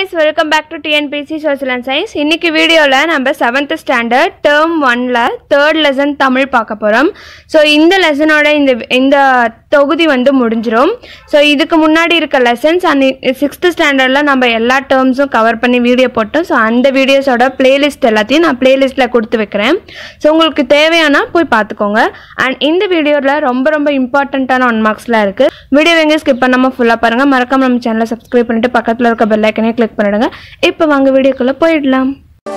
guys welcome back to TNPSC social and science இன்னைக்கு வீடியோவில் நம்ம செவன்த் ஸ்டாண்டர்ட் டேர்ம் ஒன்ல தேர்ட் லெசன் தமிழ் பார்க்க போகிறோம் ஸோ இந்த லெசனோட இந்த இந்த தொகுதி வந்து முடிஞ்சிரும் ஸோ இதுக்கு முன்னாடி இருக்க லெசன்ஸ் அண்ட் சிக்ஸ்த் ஸ்டாண்டர்டில் நம்ம எல்லா டேர்ம்ஸும் கவர் பண்ணி வீடியோ போட்டோம் ஸோ அந்த வீடியோஸோட பிளேலிஸ்ட் எல்லாத்தையும் நான் பிளேலிஸ்ட்டில் கொடுத்து வைக்கிறேன் ஸோ உங்களுக்கு தேவையானா போய் பார்த்துக்கோங்க அண்ட் இந்த வீடியோவில் ரொம்ப ரொம்ப இம்பார்ட்டண்ட்டான ஒன் மார்க்ஸ்லாம் இருக்குது வீடியோ எங்கே ஸ்கிப் பண்ணாமல் ஃபுல்லாக பாருங்கள் மறக்காம நம்ம சேனலை சப்ஸ்கிரைப் பண்ணிட்டு பக்கத்தில் இருக்க பெல் ஐக்கனே கிளிக் பண்ணிடுங்க இப்போ வாங்க வீடியோக்குள்ளே போயிடலாம்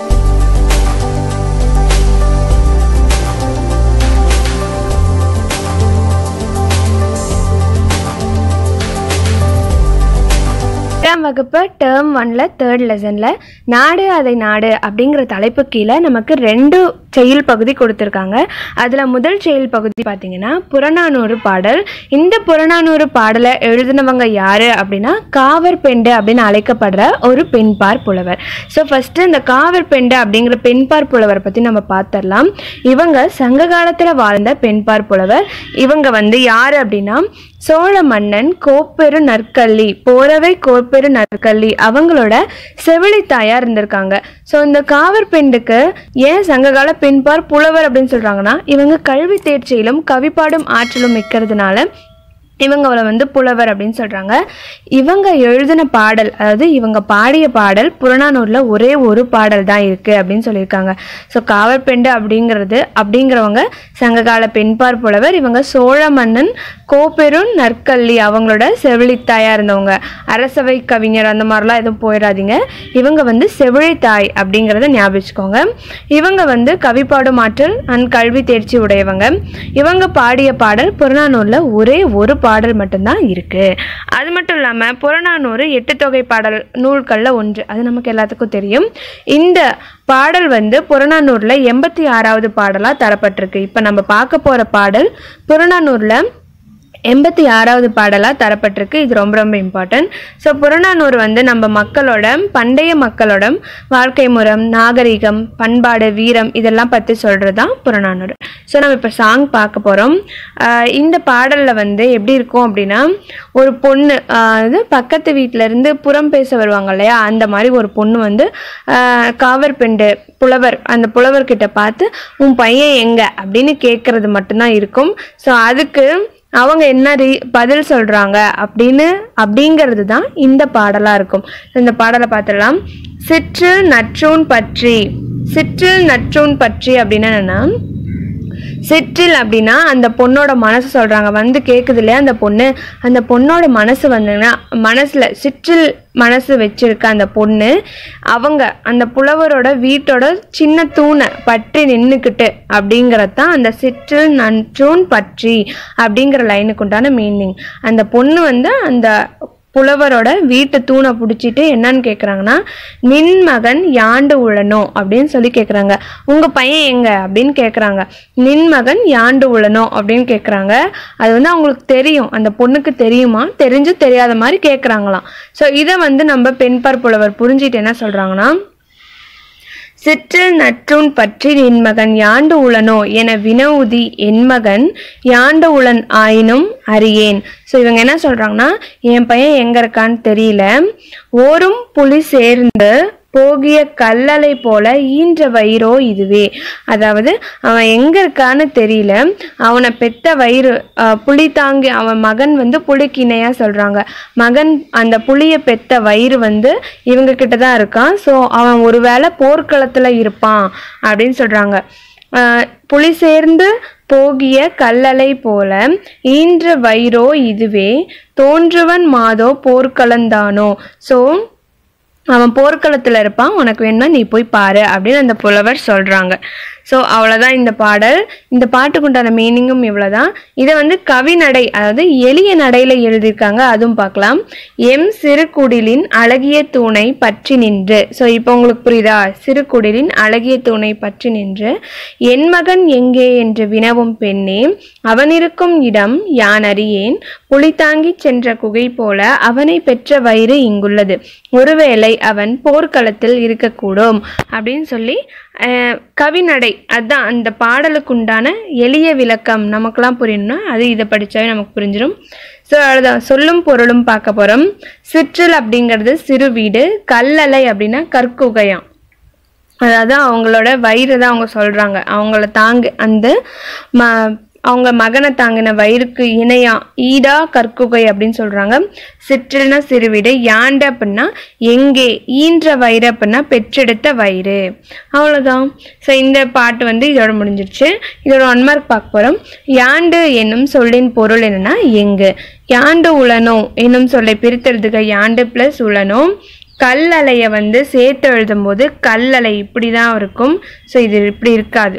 எட்டாம் வகுப்பு டேர்ம் ஒன்ல தேர்ட் லெசனில் நாடு அதை நாடு அப்படிங்கிற தலைப்பு கீழே நமக்கு ரெண்டு செயல் பகுதி கொடுத்துருக்காங்க அதில் முதல் செயல் பகுதி பார்த்தீங்கன்னா புறநானூறு பாடல் இந்த புறநானூறு பாடலை எழுதினவங்க யார் அப்படின்னா காவர் பெண்டு அப்படின்னு அழைக்கப்படுற ஒரு பெண்பார் புலவர் ஸோ ஃபஸ்ட்டு இந்த காவர் பெண்டு அப்படிங்கிற பெண்பார் புலவர் பற்றி நம்ம பார்த்துடலாம் இவங்க சங்க காலத்தில் வாழ்ந்த பெண்பார் புலவர் இவங்க வந்து யார் அப்படின்னா சோழ மன்னன் கோப்பெரு நற்கல்லி போரவை கோப்பெரு நற்கல்லி அவங்களோட செவிலி தாயா இருந்திருக்காங்க ஸோ இந்த காவர் பெண்டுக்கு ஏன் சங்ககால பெண்பார் புலவர் அப்படின்னு சொல்றாங்கன்னா இவங்க கல்வி தேர்ச்சியிலும் கவிப்பாடும் ஆற்றலும் மிக்கிறதுனால இவங்க அவளை வந்து புலவர் அப்படின்னு சொல்கிறாங்க இவங்க எழுதின பாடல் அதாவது இவங்க பாடிய பாடல் புறநானூரில் ஒரே ஒரு பாடல் தான் இருக்குது அப்படின்னு சொல்லியிருக்காங்க ஸோ காவற்பெண்டு அப்படிங்கிறது அப்படிங்கிறவங்க சங்ககால பெண்பார் புலவர் இவங்க சோழ மன்னன் கோப்பெரும் நற்கல்லி அவங்களோட செவிலித்தாயாக இருந்தவங்க அரசவை கவிஞர் அந்த மாதிரிலாம் எதுவும் போயிடாதீங்க இவங்க வந்து செவிலித்தாய் அப்படிங்கிறத ஞாபகிச்சுக்கோங்க இவங்க வந்து கவிப்பாடும் ஆற்றல் அண்ட் கல்வி தேர்ச்சி உடையவங்க இவங்க பாடிய பாடல் புறநானூரில் ஒரே ஒரு பாடல் மட்டும்தான் இருக்கு அது மட்டும் இல்லாமல் புறநானூறு எட்டு தொகை பாடல் நூல்களில் ஒன்று அது நமக்கு எல்லாத்துக்கும் தெரியும் இந்த பாடல் வந்து புறநானூரில் எண்பத்தி ஆறாவது பாடலாக தரப்பட்டிருக்கு இப்போ நம்ம பார்க்க போகிற பாடல் புறநானூரில் எண்பத்தி ஆறாவது பாடலாக தரப்பட்டிருக்கு இது ரொம்ப ரொம்ப இம்பார்ட்டன்ட் ஸோ புறநானூறு வந்து நம்ம மக்களோட பண்டைய மக்களோட வாழ்க்கை முறம் நாகரிகம் பண்பாடு வீரம் இதெல்லாம் பற்றி சொல்கிறது தான் புறநானூறு ஸோ நம்ம இப்போ சாங் பார்க்க போகிறோம் இந்த பாடலில் வந்து எப்படி இருக்கும் அப்படின்னா ஒரு பொண்ணு ஆஹ் இது பக்கத்து வீட்டிலேருந்து புறம் பேச வருவாங்க இல்லையா அந்த மாதிரி ஒரு பொண்ணு வந்து ஆஹ் காவற்பெண்டு புலவர் அந்த புலவர்கிட்ட பார்த்து உன் பையன் எங்க அப்படின்னு கேட்கறது மட்டும்தான் இருக்கும் ஸோ அதுக்கு அவங்க என்ன ரீ பதில் சொல்றாங்க அப்படின்னு அப்படிங்கிறது தான் இந்த பாடலா இருக்கும் இந்த பாடலை பார்த்துடலாம் சிற்றில் நற்றூன் பற்றி சிற்றில் நற்றூன் பற்றி அப்படின்னு என்னன்னா சிற்றில் அப்படின்னா அந்த பொண்ணோட மனசு சொல்றாங்க வந்து கேட்குது இல்லையா அந்த பொண்ணு அந்த பொண்ணோட மனசு வந்துன்னா மனசுல சிற்றில் மனசு வச்சிருக்க அந்த பொண்ணு அவங்க அந்த புலவரோட வீட்டோட சின்ன தூணை பற்றி நின்றுக்கிட்டு அப்படிங்கிறது தான் அந்த சிற்றில் நன்றூன் பற்றி அப்படிங்கிற லைனுக்கு உண்டான மீனிங் அந்த பொண்ணு வந்து அந்த புலவரோட வீட்டு தூணை பிடிச்சிட்டு என்னன்னு கேட்குறாங்கன்னா நின் மகன் யாண்டு உழனோ அப்படின்னு சொல்லி கேட்குறாங்க உங்கள் பையன் எங்க அப்படின்னு கேட்குறாங்க நின் மகன் யாண்டு உழனோ அப்படின்னு கேட்குறாங்க அது வந்து அவங்களுக்கு தெரியும் அந்த பொண்ணுக்கு தெரியுமா தெரிஞ்சு தெரியாத மாதிரி கேட்குறாங்களாம் ஸோ இதை வந்து நம்ம பெண்பார் புலவர் புரிஞ்சிட்டு என்ன சொல்கிறாங்கன்னா சிற்றில் நற்றுன் பற்றி நின் மகன் யாண்டு உளனோ என வினவுதி என் மகன் யாண்டு உளன் ஆயினும் அறியேன் ஸோ இவங்க என்ன சொல்றாங்கன்னா என் பையன் எங்க இருக்கான்னு தெரியல ஓரும் புலி சேர்ந்து போகிய கல்லலை போல ஈன்ற வயிறோ இதுவே அதாவது அவன் எங்க இருக்கான்னு தெரியல அவனை பெத்த வயிறு அஹ், புலி தாங்கி அவன் மகன் வந்து புலிக்கு இணையா சொல்றாங்க மகன் அந்த புலியை பெத்த வயிறு வந்து இவங்க கிட்ட தான் இருக்கான் ஸோ அவன் ஒருவேளை போர்க்களத்துல இருப்பான் அப்படின்னு சொல்றாங்க அஹ், புலி சேர்ந்து போகிய கல்லலை போல ஈன்ற வயிறோ இதுவே தோன்றுவன் மாதோ போர்க்களந்தானோ ஸோ அவன் போர்க்களத்தில் இருப்பான் உனக்கு வேணும்னா நீ போய் பாரு அப்படின்னு அந்த புலவர் சொல்கிறாங்க ஸோ அவ்வளோதான் இந்த பாடல் இந்த பாட்டுக்குண்டான மீனிங்கும் இவ்வளோதான் இதை வந்து கவிநடை அதாவது எளிய நடையில் எழுதியிருக்காங்க அதுவும் பார்க்கலாம் எம் சிறுகுடிலின் அழகிய தூணை பற்றி நின்று ஸோ இப்போ உங்களுக்கு புரியுதா சிறுகுடிலின் அழகிய தூணை பற்றி நின்று என் மகன் எங்கே என்று வினவும் பெண்ணே அவனிருக்கும் இடம் யான் அறியேன் புலிதாங்கி சென்ற குகை போல அவனை பெற்ற வயிறு இங்குள்ளது ஒருவேளை அவன் போர்க்களத்தில் இருக்கக்கூடும் அப்படின்னு சொல்லி அஹ், கவிநடை அதான் அந்த பாடலுக்கு உண்டான எளிய விளக்கம் நமக்கெல்லாம் புரியணும்னா அது இதை படித்தாவே நமக்கு புரிஞ்சிடும் ஸோ அதான் சொல்லும் பொருளும் பார்க்க போகிறோம் சிற்றல் அப்படிங்கிறது சிறு வீடு கல்லலை அப்படின்னா கற்குகையாம் அதாவது அவங்களோட வயிறு தான் அவங்க சொல்கிறாங்க அவங்கள தாங்க அந்த ம அவங்க மகனை தாங்கின வயிறுக்கு இணையா ஈடா கற்குகை அப்படின்னு சொல்கிறாங்க சிற்றில்னா சிறுவீடு யாண்டு அப்படின்னா எங்கே ஈன்ற வயிறு அப்படின்னா பெற்றெடுத்த வயிறு அவ்வளோதான் ஸோ இந்த பாட்டு வந்து இதோட முடிஞ்சிருச்சு இதோட ஒன் மார்க் பார்க்க போகிறோம் யாண்டு என்னும் சொல்லின் பொருள் என்னன்னா எங்கு யாண்டு உளனோ என்னும் சொல்லை பிரித்தெழுதுக யாண்டு ப்ளஸ் உளனோ கல்லலையை வந்து சேர்த்து எழுதும்போது கல்லலை இப்படி தான் இருக்கும் ஸோ இது இப்படி இருக்காது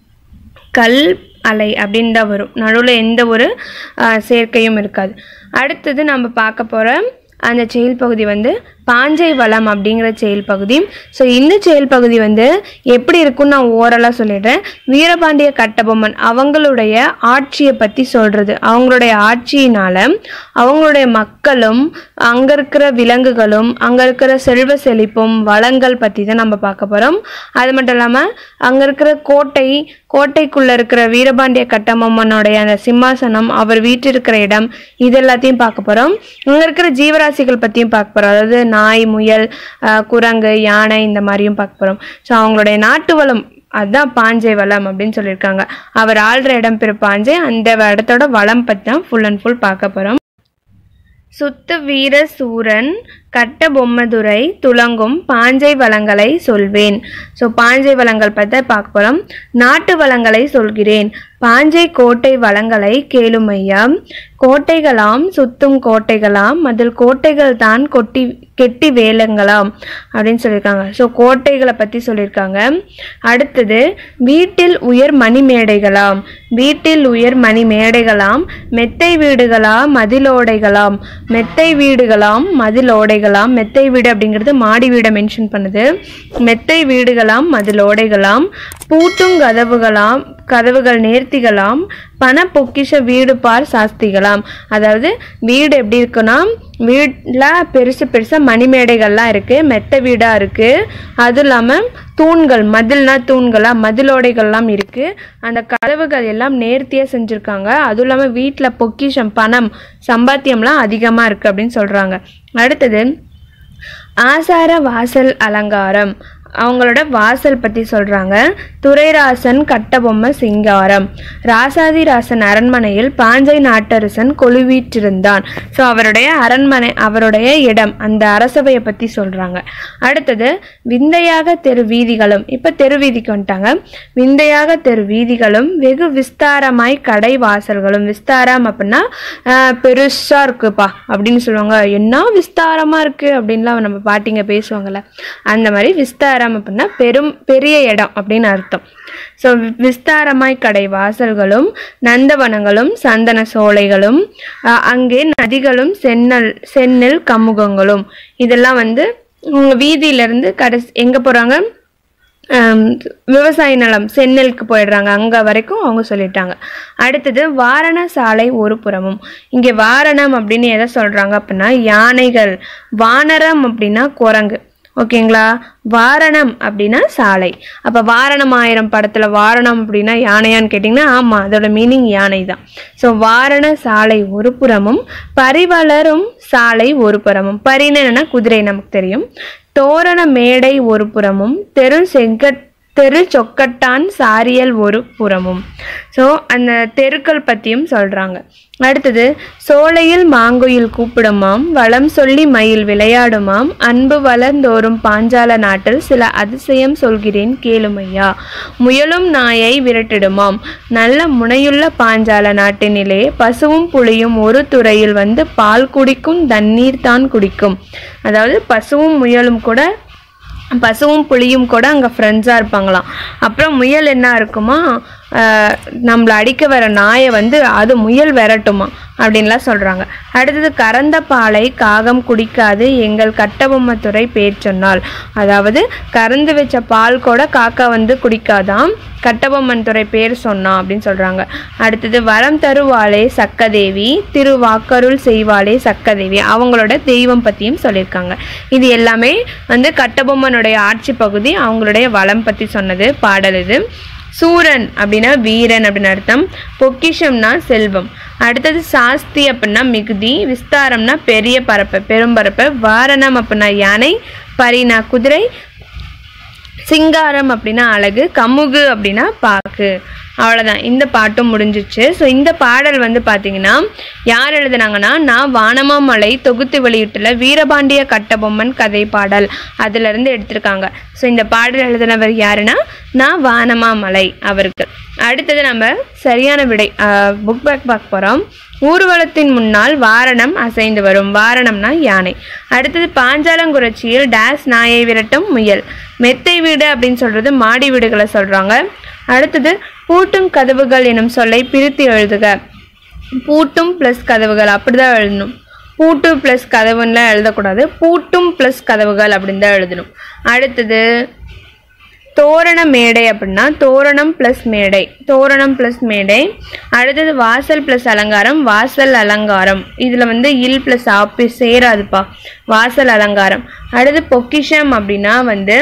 கல் அலை அப்படின்னு தான் வரும் நடுவில் எந்த ஒரு ஆஹ், சேர்க்கையும் இருக்காது அடுத்தது நம்ம பார்க்க போகிற அந்த செயல் பகுதி வந்து பாஞ்சை வளம் அப்படிங்கிற செயல் பகுதி ஸோ இந்த செயல் பகுதி வந்து எப்படி இருக்கும்னு நான் ஓரலாக சொல்லிடுறேன் வீரபாண்டிய கட்டபொம்மன் அவங்களுடைய ஆட்சியை பற்றி சொல்கிறது அவங்களுடைய ஆட்சியினால் அவங்களுடைய மக்களும் அங்கே இருக்கிற விலங்குகளும் அங்கே இருக்கிற செல்வ செழிப்பும் வளங்கள் பற்றி தான் நம்ம பார்க்க போகிறோம் அது மட்டும் இல்லாமல் அங்கே இருக்கிற கோட்டை கோட்டைக்குள்ளே இருக்கிற வீரபாண்டிய கட்டபொம்மனுடைய அந்த சிம்மாசனம் அவர் வீற்றிருக்கிற இடம் இது எல்லாத்தையும் பார்க்க போகிறோம் இங்கே இருக்கிற ஜீவராசிகள் பற்றியும் பார்க்க போகிறோம் அதாவது நாய் முயல் ஆஹ், குரங்கு யானை இந்த மாதிரியும் பார்க்க போகிறோம் ஸோ அவங்களுடைய நாட்டு வளம் அதுதான் பாஞ்சை வளம் அப்படின்னு சொல்லியிருக்காங்க அவர் ஆள்ற இடம் பெரு பாஞ்சை அந்த இடத்தோட வளம் பற்றி தான் ஃபுல் அண்ட் ஃபுல் பார்க்க போகிறோம் சுத்த வீர சூரன் கட்ட பொம்மதுரை துலங்கும் பாஞ்சை வளங்களை சொல்வேன் ஸோ பாஞ்சை வளங்கள் பற்றி பார்க்க போகிறோம் நாட்டு வளங்களை சொல்கிறேன் பாஞ்சை கோட்டை வளங்களை கேளுமையா கோட்டைகளாம் சுத்தும் கோட்டைகளாம் அதில் கோட்டைகள் தான் கொட்டி கெட்டி வேலங்களாம் அப்படின்னு சொல்லியிருக்காங்க ஸோ கோட்டைகளை பற்றி சொல்லியிருக்காங்க அடுத்தது வீட்டில் உயர் மணி மேடைகளாம் வீட்டில் உயர் மணி மேடைகளாம் மெத்தை வீடுகளாம் மதிலோடைகளாம் மெத்தை வீடுகளாம் மதிலோடைகளாம் மெத்தை வீடு அப்படிங்கிறது மாடி வீடை மென்ஷன் பண்ணுது மெத்தை வீடுகளாம் மதிலோடைகளாம் பூட்டும் கதவுகளாம் கதவுகள் நேர்த்திகளாம் பண பொக்கிஷ வீடு பார் சாஸ்திகளாம் அதாவது வீடு எப்படி இருக்குன்னா வீட்டில் பெருசு பெருசாக மணிமேடைகள்லாம் இருக்குது மெத்த வீடாக இருக்குது அதுவும் இல்லாமல் தூண்கள் மதில்னா தூண்களா மதிலோடைகள்லாம் இருக்குது அந்த கதவுகள் எல்லாம் நேர்த்தியாக செஞ்சுருக்காங்க அதுவும் இல்லாமல் வீட்டில் பொக்கிஷம் பணம் சம்பாத்தியம்லாம் அதிகமாக இருக்குது அப்படின்னு சொல்கிறாங்க அடுத்தது ஆசார வாசல் அலங்காரம் அவங்களோட வாசல் பற்றி சொல்கிறாங்க துரைராசன் கட்டபொம்மை சிங்காரம் ராசாதிராசன் அரண்மனையில் பாஞ்சை நாட்டரசன் கொலுவீற்றிருந்தான் ஸோ அவருடைய அரண்மனை அவருடைய இடம் அந்த அரசவையை பற்றி சொல்கிறாங்க அடுத்தது விந்தையாக தெரு வீதிகளும் இப்போ தெரு வீதிக்கு வந்துட்டாங்க விந்தையாக தெரு வீதிகளும் வெகு விஸ்தாரமாய் கடை வாசல்களும் விஸ்தாரம் அப்படின்னா பெருசாக இருக்குப்பா அப்படின்னு சொல்லுவாங்க என்ன விஸ்தாரமாக இருக்குது அப்படின்லாம் நம்ம பாட்டிங்க பேசுவாங்கள்ல அந்த மாதிரி விஸ்தாரம் அப்படின்னா பெரும் பெரிய இடம் அப்படின்னு அர்த்தம் ஸோ விஸ்தாரமாய் கடை வாசல்களும் நந்தவனங்களும் சந்தன சோலைகளும் அஹ், அங்கே நதிகளும் சென்னல் செந்நெல் கமுகங்களும் இதெல்லாம் வந்து உங்க வீதியிலேருந்து கடைசி எங்கே போகிறாங்க ஆம், விவசாய நிலம் செந்நெலுக்கு போயிடுறாங்க அங்கே வரைக்கும் அவங்க சொல்லிட்டாங்க அடுத்தது வாரண சாலை ஒரு புறமும் இங்கே வாரணம் அப்படின்னு எதை சொல்கிறாங்க அப்படின்னா யானைகள் வானரம் அப்படின்னா குரங்கு ஓகேங்களா வாரணம் அப்படின்னா சாலை அப்போ வாரணம் ஆயிரம் படத்தில் வாரணம் அப்படின்னா யானையான்னு கேட்டிங்கன்னா ஆமாம் அதோட மீனிங் யானை தான் ஸோ வாரண சாலை ஒரு புறமும் பரிவளரும் சாலை ஒரு புறமும் பரின்னு என்னன்னா குதிரை நமக்கு தெரியும் தோரண மேடை ஒரு புறமும் தெரு செங்கட் தெரு சொக்கட்டான் சாரியல் ஒரு புறமும் ஸோ அந்த தெருக்கள் பற்றியும் சொல்கிறாங்க அடுத்தது சோலையில் மாங்குயில் கூப்பிடுமாம் வளம் சொல்லி மயில் விளையாடுமாம் அன்பு வளர்ந்தோறும் பாஞ்சால நாட்டில் சில அதிசயம் சொல்கிறேன் கேளுமையா முயலும் நாயை விரட்டிடுமாம் நல்ல முனையுள்ள பாஞ்சால நாட்டினிலே பசுவும் புலியும் ஒரு துறையில் வந்து பால் குடிக்கும் தண்ணீர் தான் குடிக்கும் அதாவது பசுவும் முயலும் கூட பசுவும் புலியும் கூட அங்கே ஃப்ரெண்ட்ஸாக இருப்பாங்களாம் அப்புறம் முயல் என்ன இருக்குமா ஆஹ் நம்மளை அடிக்க வர நாயை வந்து அது முயல் விரட்டுமா அப்படின்லாம் சொல்கிறாங்க அடுத்தது கறந்த பாலை காகம் குடிக்காது எங்கள் கட்டபொம்மத்துறை பேர் சொன்னால் அதாவது கறந்து வச்ச பால் கூட காக்கா வந்து குடிக்காதாம் கட்டபொம்மன் துறை பேர் சொன்னான் அப்படின்னு சொல்கிறாங்க அடுத்தது வரம் தருவாளே சக்கதேவி திருவாக்கருள் செய்வாளே சக்கதேவி அவங்களோட தெய்வம் பற்றியும் சொல்லியிருக்காங்க இது எல்லாமே வந்து கட்டபொம்மனுடைய ஆட்சி பகுதி அவங்களுடைய வளம் பற்றி சொன்னது பாடல் இது சூரன் அப்படின்னா வீரன் அப்படின்னு அர்த்தம் பொக்கிஷம்னா செல்வம் அடுத்தது சாஸ்தி அப்படின்னா மிகுதி விஸ்தாரம்னா பெரிய பரப்பு பெரும்பரப்பு வாரணம் அப்படின்னா யானை பரினா குதிரை சிங்காரம் அப்படின்னா அழகு கமுகு அப்படின்னா பாக்கு அவ்வளோதான் இந்த பாட்டும் முடிஞ்சிச்சு ஸோ இந்த பாடல் வந்து பார்த்தீங்கன்னா யார் எழுதுனாங்கன்னா நான் வானமாமலை தொகுத்து வெளியிட்டுள்ள வீரபாண்டிய கட்டபொம்மன் கதை பாடல் அதிலிருந்து எடுத்திருக்காங்க ஸோ இந்த பாடல் எழுதினவர் யாருன்னா நான் வானமாமலை அவருக்கு அடுத்தது நம்ம சரியான விடை புக் பேக் பார்க்க போகிறோம் ஊர்வலத்தின் முன்னால் வாரணம் அசைந்து வரும் வாரணம்னா யானை அடுத்தது பாஞ்சாலங்குறிச்சியில் டேஸ் நாயை விரட்டும் முயல் மெத்தை வீடு அப்படின்னு சொல்றது மாடி வீடுகளை சொல்றாங்க அடுத்தது பூட்டும் கதவுகள் எனும் சொல்லை பிரித்து எழுதுக பூட்டும் ப்ளஸ் கதவுகள் அப்படிதான் எழுதணும் பூட்டு ப்ளஸ் கதவுன்னுலாம் எழுதக்கூடாது பூட்டும் ப்ளஸ் கதவுகள் அப்படின்னு தான் எழுதணும் அடுத்தது தோரண மேடை அப்படின்னா தோரணம் ப்ளஸ் மேடை தோரணம் ப்ளஸ் மேடை அடுத்தது வாசல் ப்ளஸ் அலங்காரம் வாசல் அலங்காரம் இதில் வந்து இல் ப்ளஸ் ஆப்பி சேராதுப்பா வாசல் அலங்காரம் அடுத்து பொக்கிஷம் அப்படின்னா வந்து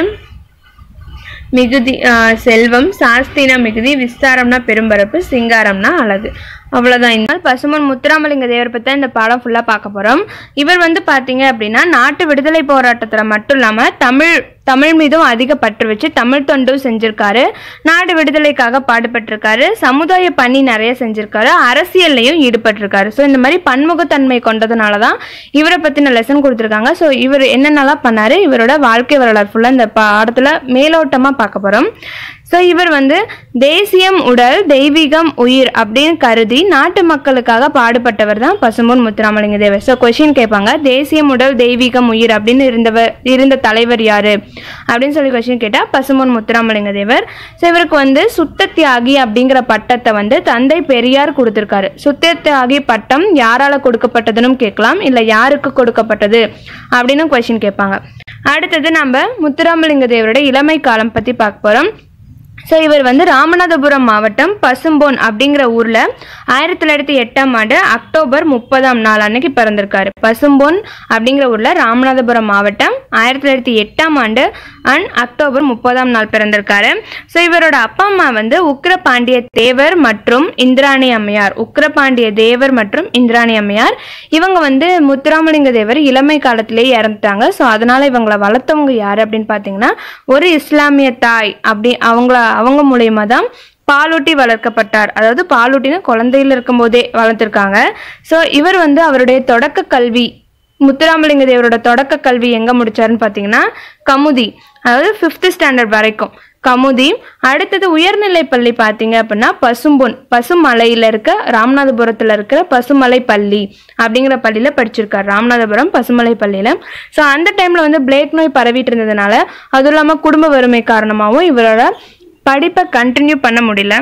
மிகுதி ஆஹ் செல்வம் சாஸ்தினா மிகுதி விஸ்தாரம்னா பெரும்பரப்பு சிங்காரம்னா அழகு அவ்வளோதான் இந்த பசுமன் முத்துராமலிங்க தேவர் பற்றி இந்த பாடம் ஃபுல்லாக பார்க்க போகிறோம் இவர் வந்து பார்த்தீங்க அப்படின்னா நாட்டு விடுதலை போராட்டத்தில் மட்டும் இல்லாமல் தமிழ் தமிழ் மீதும் அதிக பற்று வச்சு தமிழ் தொண்டும் செஞ்சிருக்காரு நாடு விடுதலைக்காக பாடுபட்டிருக்காரு சமுதாய பணி நிறைய செஞ்சிருக்காரு அரசியல்லையும் ஈடுபட்டிருக்காரு ஸோ இந்த மாதிரி பன்முகத்தன்மை கொண்டதுனால தான் இவரை பற்றின லெசன் கொடுத்துருக்காங்க ஸோ இவர் என்னென்னலாம் பண்ணாரு இவரோட வாழ்க்கை வரலாறு ஃபுல்லாக இந்த பாடத்தில் மேலோட்டமாக பார்க்க போகிறோம் ஸோ இவர் வந்து தேசியம் உடல் தெய்வீகம் உயிர் அப்படின்னு கருதி நாட்டு மக்களுக்காக பாடுபட்டவர் தான் பசும்பொன் முத்துராமலிங்க தேவர் ஸோ கொஷின் கேட்பாங்க தேசியம் உடல் தெய்வீகம் உயிர் அப்படின்னு இருந்தவர் இருந்த தலைவர் யாரு அப்படின்னு சொல்லி கொஷின் கேட்டால் பசும்பொன் முத்துராமலிங்க தேவர் ஸோ இவருக்கு வந்து சுத்த தியாகி அப்படிங்கிற பட்டத்தை வந்து தந்தை பெரியார் கொடுத்துருக்காரு சுத்த தியாகி பட்டம் யாரால கொடுக்கப்பட்டதுன்னு கேட்கலாம் இல்லை யாருக்கு கொடுக்கப்பட்டது அப்படின்னு கொஷின் கேட்பாங்க அடுத்தது நம்ம முத்துராமலிங்க தேவரோட இளமை காலம் பற்றி பார்க்க போகிறோம் ஸோ இவர் வந்து ராமநாதபுரம் மாவட்டம் பசும்பொன் அப்படிங்கிற ஊரில் ஆயிரத்தி தொள்ளாயிரத்தி எட்டாம் ஆண்டு அக்டோபர் முப்பதாம் நாள் அன்னைக்கு பிறந்திருக்காரு பசும்பொன் அப்படிங்கிற ஊரில் ராமநாதபுரம் மாவட்டம் ஆயிரத்தி தொள்ளாயிரத்தி எட்டாம் ஆண்டு அண்ட் அக்டோபர் முப்பதாம் நாள் பிறந்திருக்காரு ஸோ இவரோட அப்பா அம்மா வந்து உக்கிரபாண்டிய தேவர் மற்றும் இந்திராணி அம்மையார் உக்கிரபாண்டிய தேவர் மற்றும் இந்திராணி அம்மையார் இவங்க வந்து முத்துராமலிங்க தேவர் இளமை காலத்திலேயே இறந்துட்டாங்க ஸோ அதனால இவங்களை வளர்த்தவங்க யார் அப்படின்னு பார்த்தீங்கன்னா ஒரு இஸ்லாமிய தாய் அப்படி அவங்கள அவங்க மூலியமா தான் பாலூட்டி வளர்க்கப்பட்டார் அதாவது பாலூட்டினா குழந்தையில இருக்கும்போதே வளர்த்துருக்காங்க ஸோ இவர் வந்து அவருடைய தொடக்க கல்வி முத்துராமலிங்க தேவரோட தொடக்க கல்வி எங்க முடிச்சாருன்னு பார்த்தீங்கன்னா கமுதி அதாவது ஃபிஃப்த் ஸ்டாண்டர்ட் வரைக்கும் கமுதி அடுத்தது உயர்நிலை பள்ளி பார்த்தீங்க அப்படின்னா பசும்பொன் பசுமலையில் இருக்க ராமநாதபுரத்தில் இருக்கிற பசுமலை பள்ளி அப்படிங்கிற பள்ளியில் படிச்சிருக்காரு ராமநாதபுரம் பசுமலை பள்ளியில் ஸோ அந்த டைமில் வந்து பிளேக் நோய் பரவிட்டு இருந்ததுனால அதுவும் இல்லாமல் குடும்ப வறுமை காரணமாகவும் இவரோட படிப்பை கண்டினியூ பண்ண முடியல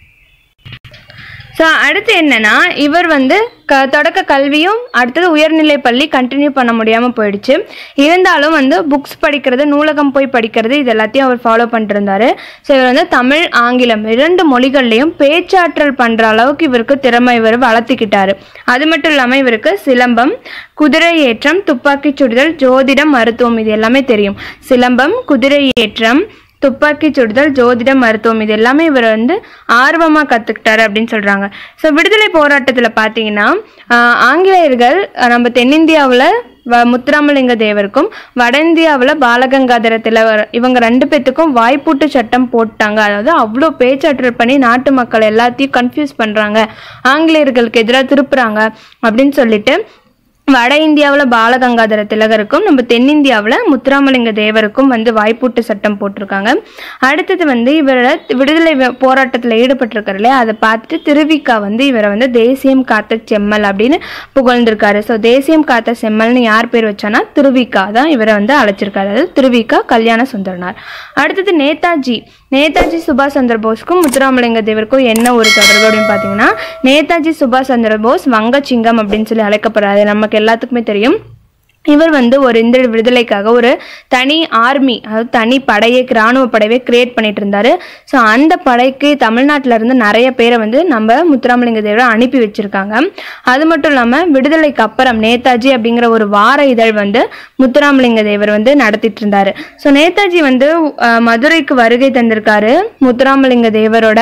ஸோ அடுத்து என்னன்னா இவர் வந்து க தொடக்க கல்வியும் அடுத்தது உயர்நிலை பள்ளி கண்டினியூ பண்ண முடியாமல் போயிடுச்சு இருந்தாலும் வந்து புக்ஸ் படிக்கிறது நூலகம் போய் படிக்கிறது இது எல்லாத்தையும் அவர் ஃபாலோ பண்ணிட்டு இருந்தாரு ஸோ இவர் வந்து தமிழ் ஆங்கிலம் இரண்டு மொழிகள்லையும் பேச்சாற்றல் பண்ணுற அளவுக்கு இவருக்கு திறமை இவர் வளர்த்துக்கிட்டாரு அது மட்டும் இல்லாமல் இவருக்கு சிலம்பம் குதிரை ஏற்றம் துப்பாக்கி சுடுதல் ஜோதிடம் மருத்துவம் இது எல்லாமே தெரியும் சிலம்பம் குதிரை ஏற்றம் துப்பாக்கி சுடுதல் ஜோதிடம் மருத்துவம் இது எல்லாமே இவர் வந்து ஆர்வமாக கற்றுக்கிட்டாரு அப்படின்னு சொல்கிறாங்க ஸோ விடுதலை போராட்டத்தில் பார்த்தீங்கன்னா ஆஹ், ஆங்கிலேயர்கள் அஹ், நம்ம தென்னிந்தியாவில் வ முத்துராமலிங்க தேவருக்கும் வட இந்தியாவில் பாலகங்காதர திலவர் இவங்க ரெண்டு பேத்துக்கும் வாய்ப்பூட்டு சட்டம் போட்டாங்க அதாவது அவ்வளோ பேச்சாற்றல் பண்ணி நாட்டு மக்கள் எல்லாத்தையும் கன்ஃபியூஸ் பண்ணுறாங்க ஆங்கிலேயர்களுக்கு எதிராக திருப்புறாங்க அப்படின்னு சொல்லிட்டு வட இந்தியாவில் பாலகங்காதர திலகருக்கும் நம்ம தென்னிந்தியாவில் முத்துராமலிங்க தேவருக்கும் வந்து வாய்ப்பூட்டு சட்டம் போட்டிருக்காங்க அடுத்தது வந்து இவரோட விடுதலை வ- போராட்டத்தில் ஈடுபட்டிருக்காரு இல்லையா அதை பார்த்துட்டு திருவிக்கா வந்து இவரை வந்து தேசியம் காத்த செம்மல் அப்படின்னு புகழ்ந்திருக்காரு ஸோ தேசியம் காத்த செம்மல்னு யார் பேர் வச்சானா திருவிக்கா தான் இவரை வந்து அழைச்சிருக்காரு அதாவது திருவிக்கா கல்யாண சுந்தரனார் அடுத்தது நேதாஜி நேதாஜி சுபாஷ் சந்திர போஸ்க்கும் முத்துராமலிங்க தேவருக்கும் என்ன ஒரு தொடர்பு அப்படின்னு பார்த்தீங்கன்னா நேதாஜி சுபாஷ் சந்திர போஸ் வங்கச்சிங்கம் அப்படின்னு சொல்லி அழைக்கப்படுறாரு நமக்கு எல்லாத்துக்குமே தெரியும் இவர் வந்து ஒரு இந்திர விடுதலைக்காக ஒரு தனி ஆர்மி அதாவது தனி படையை இராணுவ படையை கிரியேட் பண்ணிட்டு இருந்தாரு ஸோ அந்த படைக்கு தமிழ்நாட்டில இருந்து நிறைய பேரை வந்து நம்ம முத்துராமலிங்க தேவரை அனுப்பி வச்சிருக்காங்க அது மட்டும் இல்லாமல் விடுதலைக்கு அப்புறம் நேதாஜி அப்படிங்கிற ஒரு வார இதழ் வந்து முத்துராமலிங்க தேவர் வந்து நடத்திட்டு இருந்தாரு ஸோ நேதாஜி வந்து அஹ், மதுரைக்கு வருகை தந்திருக்காரு முத்துராமலிங்க தேவரோட